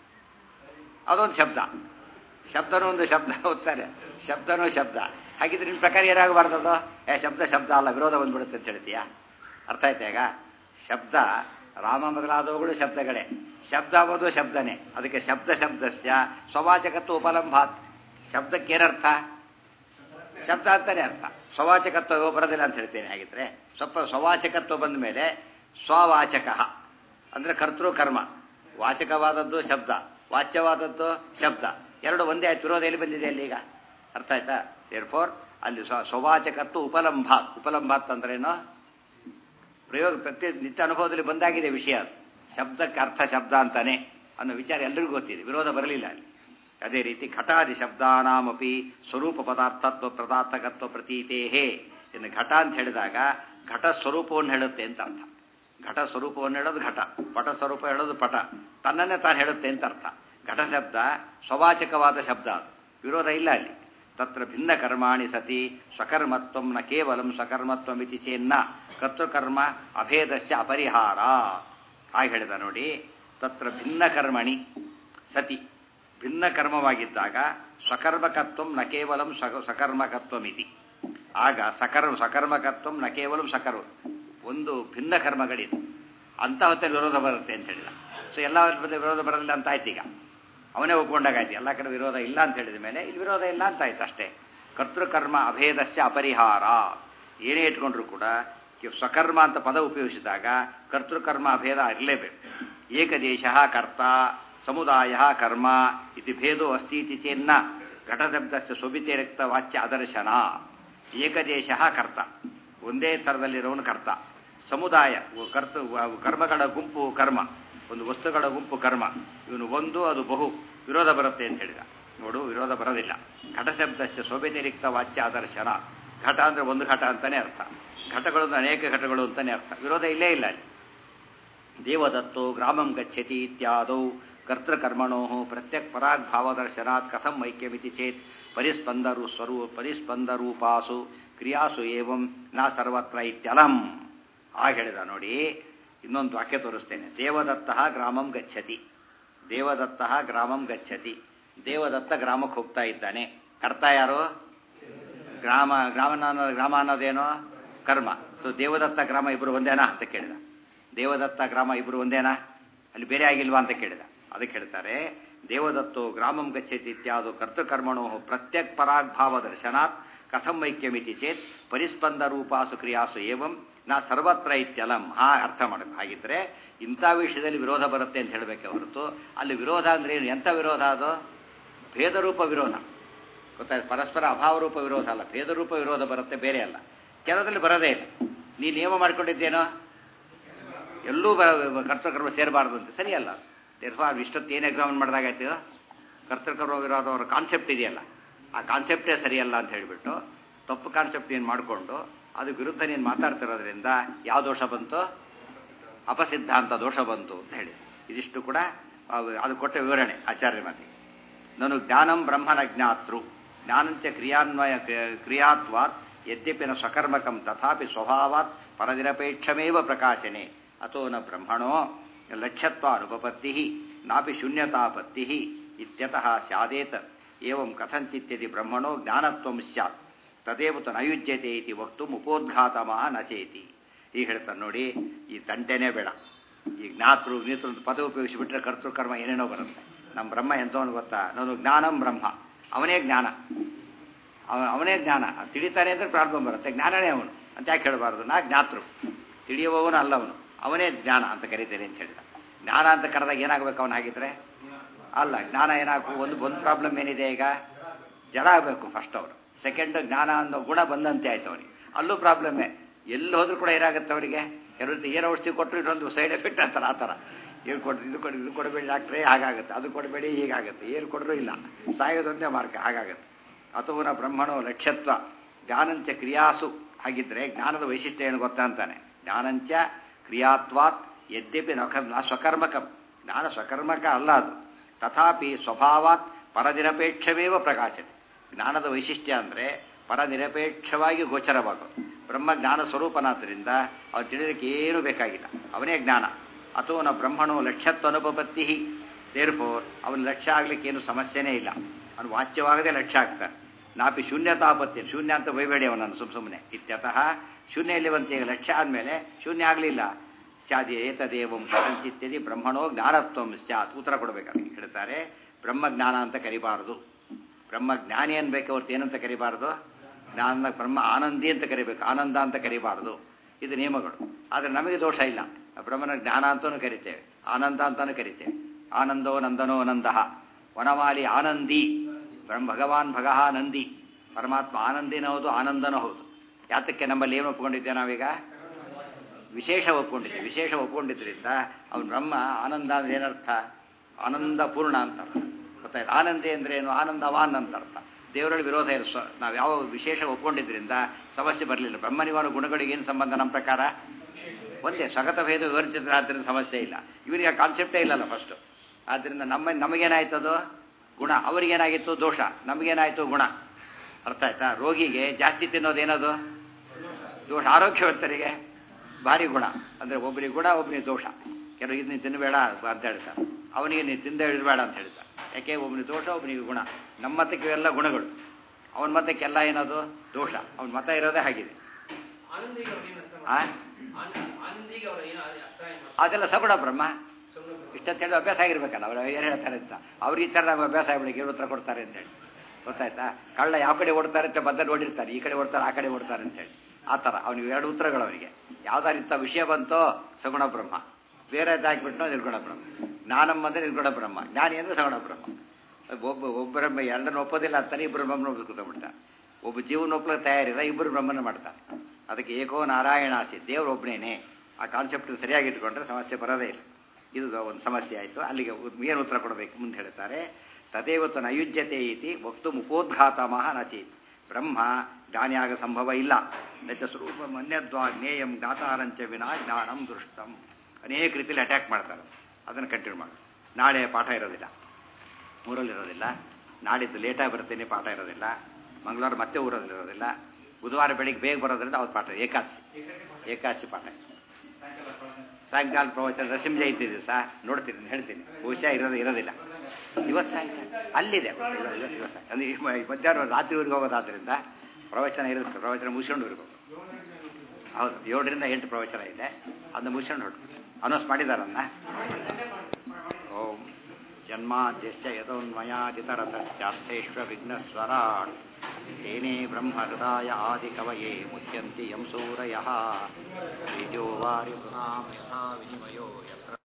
ಅದೊಂದು ಶಬ್ದ ಶಬ್ದನೂ ಒಂದು ಶಬ್ದ ಓದ್ತಾರೆ ಶಬ್ದನೂ ಶಬ್ದ ಹಾಗಿದ್ರೆ ನಿನ್ನ ಪ್ರಕಾರ ಏನಾಗಬಾರ್ದದು ಏ ಶಬ್ದ ಶಬ್ದ ಅಲ್ಲ ವಿರೋಧ ಬಂದ್ಬಿಡುತ್ತೆ ಅಂತ ಹೇಳ್ತೀಯಾ ಅರ್ಥ ಆಯ್ತಾ ಈಗ ಶಬ್ದ ರಾಮ ಮೊದಲಾದವುಗಳು ಶಬ್ದಗಳೇ ಶಬ್ದ ಆಗೋದು ಶಬ್ದನೇ ಅದಕ್ಕೆ ಶಬ್ದ ಶಬ್ದಸ್ಯ ಸ್ವವಾಚಕತ್ವ ಉಪಲಂಭಾತ್ ಶಬ್ದಕ್ಕೆ ಏನರ್ಥ ಶಬ್ದ ಅಂತಾನೆ ಅರ್ಥ ಸ್ವವಾಚಕತ್ವ ಬರೋದಿಲ್ಲ ಅಂತ ಹೇಳ್ತೇನೆ ಹಾಗಿದ್ರೆ ಸ್ವಲ್ಪ ಸ್ವವಾಚಕತ್ವ ಬಂದ ಮೇಲೆ ಸ್ವವಾಚಕ ಅಂದರೆ ಕರ್ತೃ ಕರ್ಮ ವಾಚಕವಾದದ್ದು ಶಬ್ದ ವಾಚ್ಯವಾದದ್ದು ಶಬ್ದ ಎರಡು ಒಂದೇ ಆಯ್ತು ವಿರೋಧ ಎಲ್ಲಿ ಬಂದಿದೆ ಅಲ್ಲಿ ಈಗ ಅರ್ಥ ಆಯ್ತಾ ಏರ್ ಫೋರ್ ಅಲ್ಲಿ ಸ್ವ ಸ್ವವಾಚಕತ್ವ ಉಪಲಂಭಾತ್ ಉಪಲಂಭಾತ್ ಅಂದ್ರೇನು ಪ್ರಯೋಗ ಪ್ರತಿ ನಿತ್ಯ ಅನುಭವದಲ್ಲಿ ಬಂದಾಗಿದೆ ವಿಷಯ ಅದು ಶಬ್ದಕ್ಕೆ ಅರ್ಥ ಶಬ್ದ ಅಂತಾನೆ ಅನ್ನೋ ವಿಚಾರ ಎಲ್ಲರಿಗೂ ಗೊತ್ತಿದೆ ವಿರೋಧ ಬರಲಿಲ್ಲ ಅಲ್ಲಿ ಅದೇ ರೀತಿ ಘಟಾದಿ ಶಬ್ದಾನಾಮಪಿ ಸ್ವರೂಪ ಪದಾರ್ಥತ್ವ ಪದಾರ್ಥಕತ್ವ ಪ್ರತೀತೇಹೇ ಇನ್ನು ಘಟ ಅಂತ ಹೇಳಿದಾಗ ಘಟ ಸ್ವರೂಪವನ್ನು ಹೇಳುತ್ತೆ ಅಂತ ಅರ್ಥ ಘಟ ಸ್ವರೂಪವನ್ನು ಹೇಳೋದು ಘಟ ಪಟ ಸ್ವರೂಪ ಹೇಳೋದು ಪಟ ತನ್ನನ್ನೇ ತಾನು ಹೇಳುತ್ತೆ ಅಂತ ಅರ್ಥ ಘಟ ಶಬ್ದ ಸ್ವವಾಚಕವಾದ ಶಬ್ದ ಅದು ವಿರೋಧ ಇಲ್ಲ ಅಲ್ಲಿ ತತ್ರ ಭಿನ್ನ ಕರ್ಮಾಣಿ ಸತಿ ಸ್ವಕರ್ಮತ್ವ ನ ಕೇವಲಂ ಸ್ವಕರ್ಮತ್ವಮಿತಿ ಚೇನ್ನ ಕರ್ತೃಕರ್ಮ ಅಭೇದಸ್ಯ ಅಪರಿಹಾರ ಹಾಗೆ ಹೇಳಿದ ನೋಡಿ ತತ್ರ ಭಿನ್ನ ಕರ್ಮಣಿ ಸತಿ ಭಿನ್ನ ಕರ್ಮವಾಗಿದ್ದಾಗ ಸ್ವಕರ್ಮಕತ್ವಂ ನ ಕೇವಲಂ ಸಕ ಸಕರ್ಮಕತ್ವಮಿತಿ ಆಗ ಸಕರ್ಮ ಸಕರ್ಮಕತ್ವಂ ನ ಕೇವಲಂ ಸಕರ್ಮ ಒಂದು ಭಿನ್ನ ಕರ್ಮಗಳಿದೆ ಅಂತ ಹೊತ್ತಲ್ಲಿ ವಿರೋಧ ಬರುತ್ತೆ ಅಂತ ಹೇಳಿದ ಸೊ ಎಲ್ಲ ಹೊತ್ತಲ್ಲಿ ವಿರೋಧ ಬರೋದಿಲ್ಲ ಅಂತ ಆಯ್ತು ಈಗ ಅವನೇ ಒಪ್ಕೊಂಡಾಗಾಯ್ತು ಎಲ್ಲ ಕಡೆ ವಿರೋಧ ಇಲ್ಲ ಅಂತ ಹೇಳಿದ ಮೇಲೆ ಇಲ್ಲಿ ವಿರೋಧ ಇಲ್ಲ ಅಂತ ಆಯ್ತು ಅಷ್ಟೇ ಕರ್ತೃಕರ್ಮ ಅಭೇದಸ್ಯ ಅಪರಿಹಾರ ಏನೇ ಇಟ್ಕೊಂಡ್ರು ಕೂಡ ಕೆ- ಸ್ವಕರ್ಮ ಅಂತ ಪದ ಉಪಯೋಗಿಸಿದಾಗ ಕರ್ತೃಕರ್ಮ ಅಭೇದ ಇರಲೇಬೇಕು ಏಕದೇಶ ಕರ್ತ ಸಮುದಾಯ ಕರ್ಮ ಇತಿ ಭೇದೋ ಅಸ್ತಿ ಇತಿ ಚೇನ್ನ ಘಟಶಬ್ದಸ್ಯ ಸ್ವಭಿತಿರಿಕ್ತ ವಾಚ್ಯ ಅದರ್ಶನ ಏಕದೇಶ ಕರ್ತ ಒಂದೇ ಥರದಲ್ಲಿರೋನು ಕರ್ತ ಸಮುದಾಯ ಉ- ಕರ್ತ ಉ- ಕರ್ಮಗಳ ಗುಂಪು ಕರ್ಮ ಒಂದು ವಸ್ತುಗಳ ಗುಂಪು ಕರ್ಮ ಇವನು ಒಂದು ಅದು ಬಹು ವಿರೋಧ ಬರುತ್ತೆ ಅಂತ ಹೇಳಿದ ನೋಡು ವಿರೋಧ ಬರೋದಿಲ್ಲ ಘಟಶಬ್ದಸ್ಯ ಸ್ವಭಿತಿರಿಕ್ತ ವಾಚ್ಯ ಅದರ್ಶನ ಘಟ ಅಂದ್ರೆ ಒಂದು ಘಟ ಅಂತಾನೆ ಅರ್ಥ ಘಟಗಳು ಅಂದ್ರೆ ಅನೇಕ ಘಟಗಳು ಅಂತಾನೆ ಅರ್ಥ ವಿರೋಧ ಇಲ್ಲೇ ಇಲ್ಲ ಅಲ್ಲಿ ದೇವದತ್ತೋ ಗ್ರಾಮಂ ಗಚ್ಚತಿ ಇತ್ಯಾದೌ ಕರ್ತೃಕರ್ಮಣೋ ಪ್ರತ್ಯಕ್ ಪರಾಗ್ಭಾವದರ್ಶನಾತ್ ಕಥಂ ಐಕ್ಯಮಿತಿ ಚೇತ್ ಪರಿಸ್ಪಂದರು ಸ್ವರೂ ಪರಿಸ್ಪಂದರೂಪಾಸು ಕ್ರಿಯಾಸು ಏವಂ ನಾ ಸರ್ವತ್ರ ಇತ್ಯಲಂ ಆಗ ಹೇಳಿದ ನೋಡಿ ಇನ್ನೊಂದು ವಾಕ್ಯ ತೋರಿಸ್ತೇನೆ ದೇವದತ್ತ ಗ್ರಾಮಂ ಗಚ್ಚತಿ ದೇವದತ್ತ ಗ್ರಾಮಂ ಗಚ್ಚತಿ ದೇವದತ್ತ ಗ್ರಾಮಕ್ಕೆ ಹೋಗ್ತಾ ಇದ್ದಾನೆ ಕರ್ತ ಯಾರು ಗ್ರಾಮ ಗ್ರಾಮ ಅನ್ನೋ ಗ್ರಾಮ ಅನ್ನೋದೇನೋ ಕರ್ಮ ಸೊ ದೇವದತ್ತ ಗ್ರಾಮ ಇಬ್ಬರು ಒಂದೇನಾ ಅಂತ ಕೇಳಿದ ದೇವದತ್ತ ಗ್ರಾಮ ಇಬ್ಬರು ಒಂದೇನಾ ಅಲ್ಲಿ ಬೇರೆ ಆಗಿಲ್ವಾ ಅಂತ ಕೇಳಿದ ಅದಕ್ಕೆ ಹೇಳ್ತಾರೆ ದೇವದತ್ತೋ ಗ್ರಾಮಂ ಗಚ್ಚತಿ ಇತ್ಯಾದು ಕರ್ತೃಕರ್ಮಣೋ ಪ್ರತ್ಯಕ್ ಪರಾಗ್ಭಾವ ದರ್ಶನಾತ್ ಕಥಂ ಐಕ್ಯಮಿತಿ ಚೇತ್ ಪರಿಸ್ಪಂದ ರೂಪಾಸು ಕ್ರಿಯಾಸು ಏವಂ ನಾ ಸರ್ವತ್ರ ಇತ್ಯಲಂ ಹಾ ಅರ್ಥ ಮಾಡಬೇಕು ಹಾಗಿದ್ರೆ ಇಂಥ ವಿಷಯದಲ್ಲಿ ವಿರೋಧ ಬರುತ್ತೆ ಅಂತ ಹೇಳಬೇಕೆ ಹೊರತು ಅಲ್ಲಿ ವಿರೋಧ ಅಂದ್ರೆ ಏನು ಎಂಥ ವಿರೋಧ ಅದು ಭೇದರೂಪ ವಿರೋಧ ಗೊತ್ತಾಯ್ತು ಪರಸ್ಪರ ಅಭಾವರೂಪ ವಿರೋಧ ಅಲ್ಲ ಭೇದರೂಪ ವಿರೋಧ ಬರುತ್ತೆ ಬೇರೆ ಅಲ್ಲ ಕೆಲವರಲ್ಲಿ ಬರೋದೇ ಇಲ್ಲ ನೀ ನಿಯಮ ಮಾಡ್ಕೊಂಡಿದ್ದೇನೋ ಎಲ್ಲೂ ಬ- ಕರ್ತೃಕರ್ಮ ಸೇರಬಾರ್ದು ಅಂತ ಸರಿಯಲ್ಲ ದೇರ್ಫಾರ್ ಇಷ್ಟೊತ್ತು ಏನು ಎಕ್ಸಾಮಿನ್ ಮಾಡಿದಾಗಾಯ್ತು ಕರ್ತೃಕರ್ಮ ವಿರೋಧ ಅವರ ಕಾನ್ಸೆಪ್ಟ್ ಇದೆಯಲ್ಲ ಆ ಕಾನ್ಸೆಪ್ಟೇ ಸರಿಯಲ್ಲ ಅಂತ ಹೇಳಿಬಿಟ್ಟು ತಪ್ಪು ಕಾನ್ಸೆಪ್ಟ್ ಏನು ಮಾಡಿಕೊಂಡು ಅದು ವಿರುದ್ಧ ನೀನು ಮಾತಾಡ್ತಿರೋದ್ರಿಂದ ಯಾವ ದೋಷ ಬಂತು ಅಪಸಿದ್ಧಾಂತ ದೋಷ ಬಂತು ಅಂತ ಹೇಳಿ ಇದಿಷ್ಟು ಕೂಡ ಅವು- ಅದು ಕೊಟ್ಟ ವಿವರಣೆ ಆಚಾರ್ಯ ಮಾತಿಗೆ ನಾನು ಜ್ಞಾನಂ ಬ್ರಹ್ಮನ ಜ್ಞಾತೃ ಜ್ಞಾನಂಚ ಕ್ರಿಯಾನ್ವಯ ಕ್ರಿಯಾತ್ವಾತ್ ಯದ್ಯಪಿ ನ ಸ್ವಕರ್ಮಕಂ ತಥಾಪಿ ಸ್ವಭಾವಾತ್ ಪರನಿರಪೇಕ್ಷಮೇವ ಪ್ರಕಾಶನೆ ಅಥೋ ನ ಬ್ರಹ್ಮಣೋ ಲಕ್ಷ್ಯತ್ವ ಅನುಪಪತ್ತಿ ನಾಪಿ ಶೂನ್ಯತಾಪತ್ತಿ ಇತ್ಯತಃ ಸ್ಯಾದೇತ ಏವಂ ಕಥಂಚಿತ್ಯದಿ ಬ್ರಹ್ಮಣೋ ಜ್ಞಾನತ್ವಂ ಸ್ಯಾತ್ ತದೇವ ತು ನಯುಜ್ಯತೆ ಇತಿ ವಕ್ತು ಉಪೋದ್ಘಾತಮಃ ನಚೇತಿ ಈಗ ಹೇಳ್ತಾನೆ ನೋಡಿ ಈ ತಂಟೆನೇ ಬೇಡ ಈ ಜ್ಞಾತೃ ಜ್ಞಾತೃ ಅಂತ ಪದ ಉಪಯೋಗಿಸಿಬಿಟ್ರೆ ಕರ್ತೃಕರ್ಮ ಏನೇನೋ ಬರುತ್ತೆ ನಮ್ಮ ಬ್ರಹ್ಮ ಎಂಥವನು ಗೊತ್ತಾ ನಾನು ಜ್ಞಾನಂ ಬ್ರಹ್ಮ ಅವನೇ ಜ್ಞಾನ ಅವ ಅವನೇ ಜ್ಞಾನ ಅದ್ ತಿಳಿತಾನೆ ಅಂದ್ರೆ ಪ್ರಾಬ್ಲಮ್ ಬರುತ್ತೆ ಜ್ಞಾನನೇ ಅವನು ಅಂತ ಯಾಕೆ ಹೇಳಬಾರ್ದು ನಾ ಜ್ಞಾತೃ ತಿಳಿಯುವವನು ಅಲ್ಲವನು ಅವನೇ ಜ್ಞಾನ ಅಂತ ಕರೀತೇನೆ ಅಂತ ಹೇಳಿದ ಜ್ಞಾನ ಅಂತ ಕರೆದಾಗ ಏನಾಗಬೇಕು ಅವನು ಹಾಗಿದ್ರೆ ಅಲ್ಲ ಜ್ಞಾನ ಏನಾಗಬೇಕು ಒಂದು ಒಂದು ಪ್ರಾಬ್ಲಮ್ ಏನಿದೆ ಈಗ ಜಡ ಆಗಬೇಕು ಫಸ್ಟ್ ಅವರು ಸೆಕೆಂಡ್ ಜ್ಞಾನ ಅನ್ನೋ ಗುಣ ಬಂದಂತೆ ಆಯ್ತು ಅವನಿಗೆ ಅಲ್ಲೂ ಪ್ರಾಬ್ಲಮ್ಮೇ ಎಲ್ಲಿ ಹೋದ್ರೂ ಕೂಡ ಏನಾಗುತ್ತೆ ಅವರಿಗೆ ಎರಡು ಏನು ಔಷಧಿ ಕೊಟ್ಟರು ಇದೊಂದು ಸೈಡ್ ಎಫೆಕ್ಟ್ ಅಂತಾರೆ ಆ ಥರ ಏನು ಕೊಟ್ಟು ಇದು ಕೊಡಿ ಇದು ಕೊಡಬೇಡಿ ಡಾಕ್ಟ್ರೇ ಹಾಗಾಗುತ್ತೆ ಅದು ಕೊಡಬೇಡಿ ಹೀಗಾಗುತ್ತೆ ಏನು ಕೊಟ್ಟರು ಇಲ್ಲ ಸಾಯೋದೊಂದೇ ಮಾರ್ಗ ಹಾಗಾಗುತ್ತೆ ಅಥೋನ ಬ್ರಹ್ಮಣೋ ಲಕ್ಷ್ಯತ್ವ ಜ್ಞಾನಂಚ ಕ್ರಿಯಾಸು ಹಾಗಿದ್ರೆ ಜ್ಞಾನದ ವೈಶಿಷ್ಟ್ಯ ಏನು ಗೊತ್ತಾ ಅಂತಾನೆ ಜ್ಞಾನಂಚ ಕ್ರಿಯಾತ್ವಾತ್ ಯದ್ಯಪಿ ನಖ ನ ಸ್ವಕರ್ಮಕ ಜ್ಞಾನ ಸ್ವಕರ್ಮಕ ಅಲ್ಲ ಅದು ತಥಾಪಿ ಸ್ವಭಾವಾತ್ ಪರನಿರಪೇಕ್ಷವೇವ ಪ್ರಕಾಶತೆ ಜ್ಞಾನದ ವೈಶಿಷ್ಟ್ಯ ಅಂದರೆ ಪರನಿರಪೇಕ್ಷವಾಗಿ ಗೋಚರವಾಗೋದು ಬ್ರಹ್ಮ ಜ್ಞಾನ ಸ್ವರೂಪನಾದ್ದರಿಂದ ಅವನು ತಿಳಿಯೋದಕ್ಕೆ ಏನೂ ಬೇಕಾಗಿಲ್ಲ ಅವನೇ ಜ್ಞಾನ ಅಥವಾ ನ ಬ್ರಹ್ಮಣೋ ಲಕ್ಷ್ಯತ್ವ ಅನುಪಪತ್ತಿ ದೇರ್ಫೋರ್ ಅವನ ಲಕ್ಷ್ಯ ಆಗ್ಲಿಕ್ಕೆ ಏನು ಸಮಸ್ಯೆನೇ ಇಲ್ಲ ಅವನು ವಾಚ್ಯವಾಗದೆ ಲಕ್ಷ್ಯ ಆಗ್ತಾನೆ ನಾಪಿ ಶೂನ್ಯತಾಪತ್ತಿ ಶೂನ್ಯ ಅಂತ ಬೈಬೇಡಿ ಅವನನ್ನು ಸುಮ್ ಸುಮ್ಮನೆ ಇತ್ಯತಃ ಶೂನ್ಯ ಇಲ್ಲಿವಂತ ಈಗ ಲಕ್ಷ್ಯ ಆದಮೇಲೆ ಶೂನ್ಯ ಆಗಲಿಲ್ಲ ಸ್ಯಾದಿ ಏತದೇವಂ ಕಥಂಚಿತ್ಯದಿ ಬ್ರಹ್ಮಣೋ ಜ್ಞಾನತ್ವಂ ಸ್ಯಾತ್ ಉತ್ತರ ಕೊಡಬೇಕಾಗಿ ಹೇಳ್ತಾರೆ ಬ್ರಹ್ಮಜ್ಞಾನ ಅಂತ ಕರಿಬಾರದು ಬ್ರಹ್ಮಜ್ಞಾನಿ ಅನ್ಬೇಕು ಹೊರತು ಏನಂತ ಕರಿಬಾರದು ಜ್ಞಾನ ಬ್ರಹ್ಮ ಆನಂದಿ ಅಂತ ಕರಿಬೇಕು ಆನಂದ ಅಂತ ಕರಿಬಾರದು ಇದು ನಿಯಮಗಳು ಆದರೆ ನಮಗೆ ದೋಷ ಇಲ್ಲ ಬ್ರಹ್ಮನ ಜ್ಞಾನ ಅಂತಲೂ ಕರಿತೇವೆ ಆನಂದ ಅಂತಾನು ಕರಿತೇವೆ ಆನಂದೋ ನಂದನೋ ನಂದ ವನಮಾಲಿ ಆನಂದಿ ಬ್ರಹ್ಮ ಭಗವಾನ್ ಭಗಹ ನಂದಿ ಪರಮಾತ್ಮ ಆನಂದಿನ ಹೌದು ಆನಂದನೂ ಹೌದು ಯಾತಕ್ಕೆ ನಮ್ಮಲ್ಲಿ ಏನು ಒಪ್ಕೊಂಡಿದ್ದೆ ನಾವೀಗ ವಿಶೇಷ ಒಪ್ಕೊಂಡಿದ್ದೆ ವಿಶೇಷ ಒಪ್ಕೊಂಡಿದ್ರಿಂದ ಅವನು ಬ್ರಹ್ಮ ಆನಂದ ಅಂದ್ರೆ ಏನರ್ಥ ಆನಂದ ಪೂರ್ಣ ಅಂತ ಅರ್ಥ ಗೊತ್ತಾಯ್ತು ಆನಂದಿ ಅಂದ್ರೆ ಏನು ಆನಂದವಾನ್ ಅಂತ ಅರ್ಥ ದೇವರಲ್ಲಿ ವಿರೋಧ ಇಲ್ಲ ಸ್ವ ನಾವು ಯಾವ ವಿಶೇಷ ಒಪ್ಕೊಂಡಿದ್ರಿಂದ ಸಮಸ್ಯೆ ಬರಲಿಲ್ಲ ಬ್ರಹ್ಮನಿವಾನ ಗುಣಗಳಿಗೆ ಏನು ಸಂಬಂಧ ನಮ್ಮ ಪ್ರಕಾರ ಒಂದೇ ಸ್ವಗತ ಭೇದ ವಿವರ್ಜಿತ ಆದ್ದರಿಂದ ಸಮಸ್ಯೆ ಇಲ್ಲ ಇವನಿಗೆ ಆ ಕಾನ್ಸೆಪ್ಟೇ ಇಲ್ಲಲ್ಲ ಫಸ್ಟು ಆದ್ದರಿಂದ ನಮ್ಮ ನಮಗೇನಾಯ್ತದು ಗುಣ ಅವರಿಗೇನಾಗಿತ್ತು ದೋಷ ನಮಗೇನಾಯಿತು ಗುಣ ಅರ್ಥ ಆಯ್ತಾ ರೋಗಿಗೆ ಜಾಸ್ತಿ ತಿನ್ನೋದೇನದು ದೋಷ ಆರೋಗ್ಯವಂತರಿಗೆ ಭಾರಿ ಗುಣ ಅಂದರೆ ಒಬ್ಬರಿಗೆ ಗುಣ ಒಬ್ಬರಿಗೆ ದೋಷ ಕೆಲವು ಇದು ನೀನು ತಿನ್ನಬೇಡ ಅಂತ ಹೇಳ್ತಾರೆ ಅವನಿಗೆ ನೀನು ತಿಂದ ಇಡಬೇಡ ಅಂತ ಹೇಳ್ತಾರೆ ಯಾಕೆ ಒಬ್ಬನಿಗೆ ದೋಷ ಒಬ್ಬನಿಗೆ ಗುಣ ನಮ್ಮ ಮತಕ್ಕೆ ಇವೆಲ್ಲ ಗುಣಗಳು ಅವನ ಮತಕ್ಕೆಲ್ಲ ಏನದು ದೋಷ ಅವನ ಮತ ಇರೋದೇ ಹಾಗಿದೆ ಆನಂದಿಗೆ ಅವ್ರು ಏನು ಅರ್ಥ ಆ? ಮಾಡ್ತಾರೆ? ಆನ- ಆನಂದಿಗೆ ಅವ್ರು ಏನು ಅಭಿಪ್ರಾಯ ಮಾಡ್ತಾರೆ? ಅದೆಲ್ಲ ಸಗುಣ ಬ್ರಹ್ಮ ಸುಮ್ನೆ ಇಷ್ಟಂತ ಹೇಳಿ ಅಭ್ಯಾಸ ಆಗಿರ್ಬೇಕಲ್ಲ ಅವ್ರು ಏನು ಹೇಳ್ತಾರೆ ಅಂತ ಅವ್ರು ಈ ಥರ ನಮ್ಗೆ ಅಭ್ಯಾಸ ಆಗ್ಬಿಡಿ ಏನು ಉತ್ತರ ಕೊಡ್ತಾರೆ ಅಂತೇಳಿ ಗೊತ್ತಾಯ್ತಾ ಕಳ್ಳ ಯಾವ ಕಡೆ ಓಡ್ತಾರೆ ಅಂತ ಬದ್ದ ನೋಡಿರ್ತಾರೆ ಈ ಕಡೆ ಓಡ್ತಾರೆ ಆ ಕಡೆ ಓಡ್ತಾರೆ ಅಂತೇಳಿ ಆ ಥರ ಅವನಿಗೆ ಎರಡು ಉತ್ತರಗಳು ಅವನಿಗೆ ಯಾವ್ದಾರಿಂಥ ವಿಷಯ ಬಂತೋ ಸಗುಣ ಬ್ರಹ್ಮ ಬೇರೆ ಹಾಕಿಬಿಟ್ಟು ನಿರ್ಗುಣ ಬ್ರಹ್ಮ ಜ್ಞಾನಂ ಅಂದರೆ ನಿರ್ಗುಣ ಬ್ರಹ್ಮ ಜ್ಞಾನಿ ಅಂದರೆ ಸಗುಣ ಬ್ರಹ್ಮ ಒಬ್ಬ ಒಬ್ಬ ಎಲ್ಲರನ್ನು ಒಪ್ಪೋದಿಲ್ಲ ಅಂತಾನೆ ಇಬ್ಬರು ಬ್ರಹ್ಮನ ಕೂತ್ಕೊಂಡ್ಬಿಡ್ತಾರೆ ಒಬ್ಬ ಜೀವನ ಒಪ್ಪಲಿಕ್ಕೆ ತಯಾರಿಲ್ಲ ಇಬ್ಬರು ಬ್ರಹ್ಮನ ಮಾಡ್ತಾರೆ ಅದಕ್ಕೆ ಏಕೋ ನಾರಾಯಣಾಸಿ ದೇವ್ರು ಒಬ್ಬನೇನೆ ಆ ಕಾನ್ಸೆಪ್ಟ್ ಸರಿಯಾಗಿ ಇಟ್ಕೊಂಡ್ರೆ ಸಮಸ್ಯೆ ಬರೋದೇ ಇಲ್ಲ ಇದು ಒಂದು ಸಮಸ್ಯೆ ಆಯಿತು ಅಲ್ಲಿಗೆ ಏನು ಉತ್ತರ ಕೊಡಬೇಕು ಮುಂದೆ ಹೇಳ್ತಾರೆ ತದೇವತ್ತು ನಯುಜ್ಯತೆ ಇತಿ ವಕ್ತು ಮುಖೋದ್ಘಾತಮಃ ನಚೇತ್ ಬ್ರಹ್ಮ ಜ್ಞಾನಿಯಾಗ ಸಂಭವ ಇಲ್ಲ ನಚ ಸ್ವರೂಪ ಮನ್ಯದ್ವಾ ಜ್ಞೇಯಂ ಜ್ಞಾತಾರಂಚ ವಿನಾ ಜ್ಞಾನಂ ದೃಷ್ಟಂ ಅನೇಕ ರೀತಿಯಲ್ಲಿ ಅಟ್ಯಾಕ್ ಮಾಡ್ತಾರೆ ಅದನ್ನು ಕಂಟಿನ್ಯೂ ಮಾಡಿ ನಾಳೆ ಪಾಠ ಇರೋದಿಲ್ಲ ಊರಲ್ಲಿ ಇರೋದಿಲ್ಲ ನಾಡಿದ್ದು ಲೇಟಾಗಿ ಬರ್ತೀನಿ ಪಾಠ ಇರೋದಿಲ್ಲ ಮಂಗಳವಾರ ಮತ್ತೆ ಊರಲ್ಲಿ ಇರೋದಿಲ್ಲ ಬುಧವಾರ ಬೆಳಿಗ್ಗೆ ಬೇಗ ಬರೋದ್ರಿಂದ ಅವತ್ತು ಪಾಠ ಏಕಾದಶಿ ಏಕಾದಶಿ ಪಾಠ ಸಾಯಂಕಾಲ ಪ್ರವಚನ ರಸಿಂ ಜಯಂತಿ ದಿವಸ ನೋಡ್ತೀನಿ ಹೇಳ್ತೀನಿ ಬಹುಶಃ ಇರೋದು ಇರೋದಿಲ್ಲ ಇವತ್ತು ಸಾಯಂಕಾಲ ಅಲ್ಲಿದೆ ಇವತ್ತು ದಿವಸ ಅಂದರೆ ಈ ಮ- ಮಧ್ಯಾಹ್ನ ರಾತ್ರಿವರೆಗೆ ಹೋಗೋದಾದ್ರಿಂದ ಪ್ರವಚನ ಇರುತ್ತೆ ಪ್ರವಚನ ಮುಗಿಸ್ಕೊಂಡು ಇರ್ಬೇಕು ಹೌದು ಏಳರಿಂದ ಎಂಟು ಪ್ರವಚನ ಇದೆ ಅದನ್ನ ಮುಗಿಸ್ಕೊಂಡು ಹೊರಟು ಅನೌನ್ಸ್ ಮಾಡಿದಾರನ್ನ ಓಂ ಜನ್ಮಾದ್ಯಸ್ಯ ಯಥೋನ್ಮಯಾದಿತರತಶ್ಚಾರ್ಥೇಶ್ವ ವಿಘ್ನಸ್ವರಾಟ್ ತೇನೇ ಬ್ರಹ್ಮಹೃದಾಯ ಆದಿಕವಯೇ ಮುಚ್ಯಂತಿ ಯಂ ಸೂರಯಃ ತೇಜೋ ವಾರಿ ಯಥಾ ವಿನಿಮಯೋ ಯತ್ರ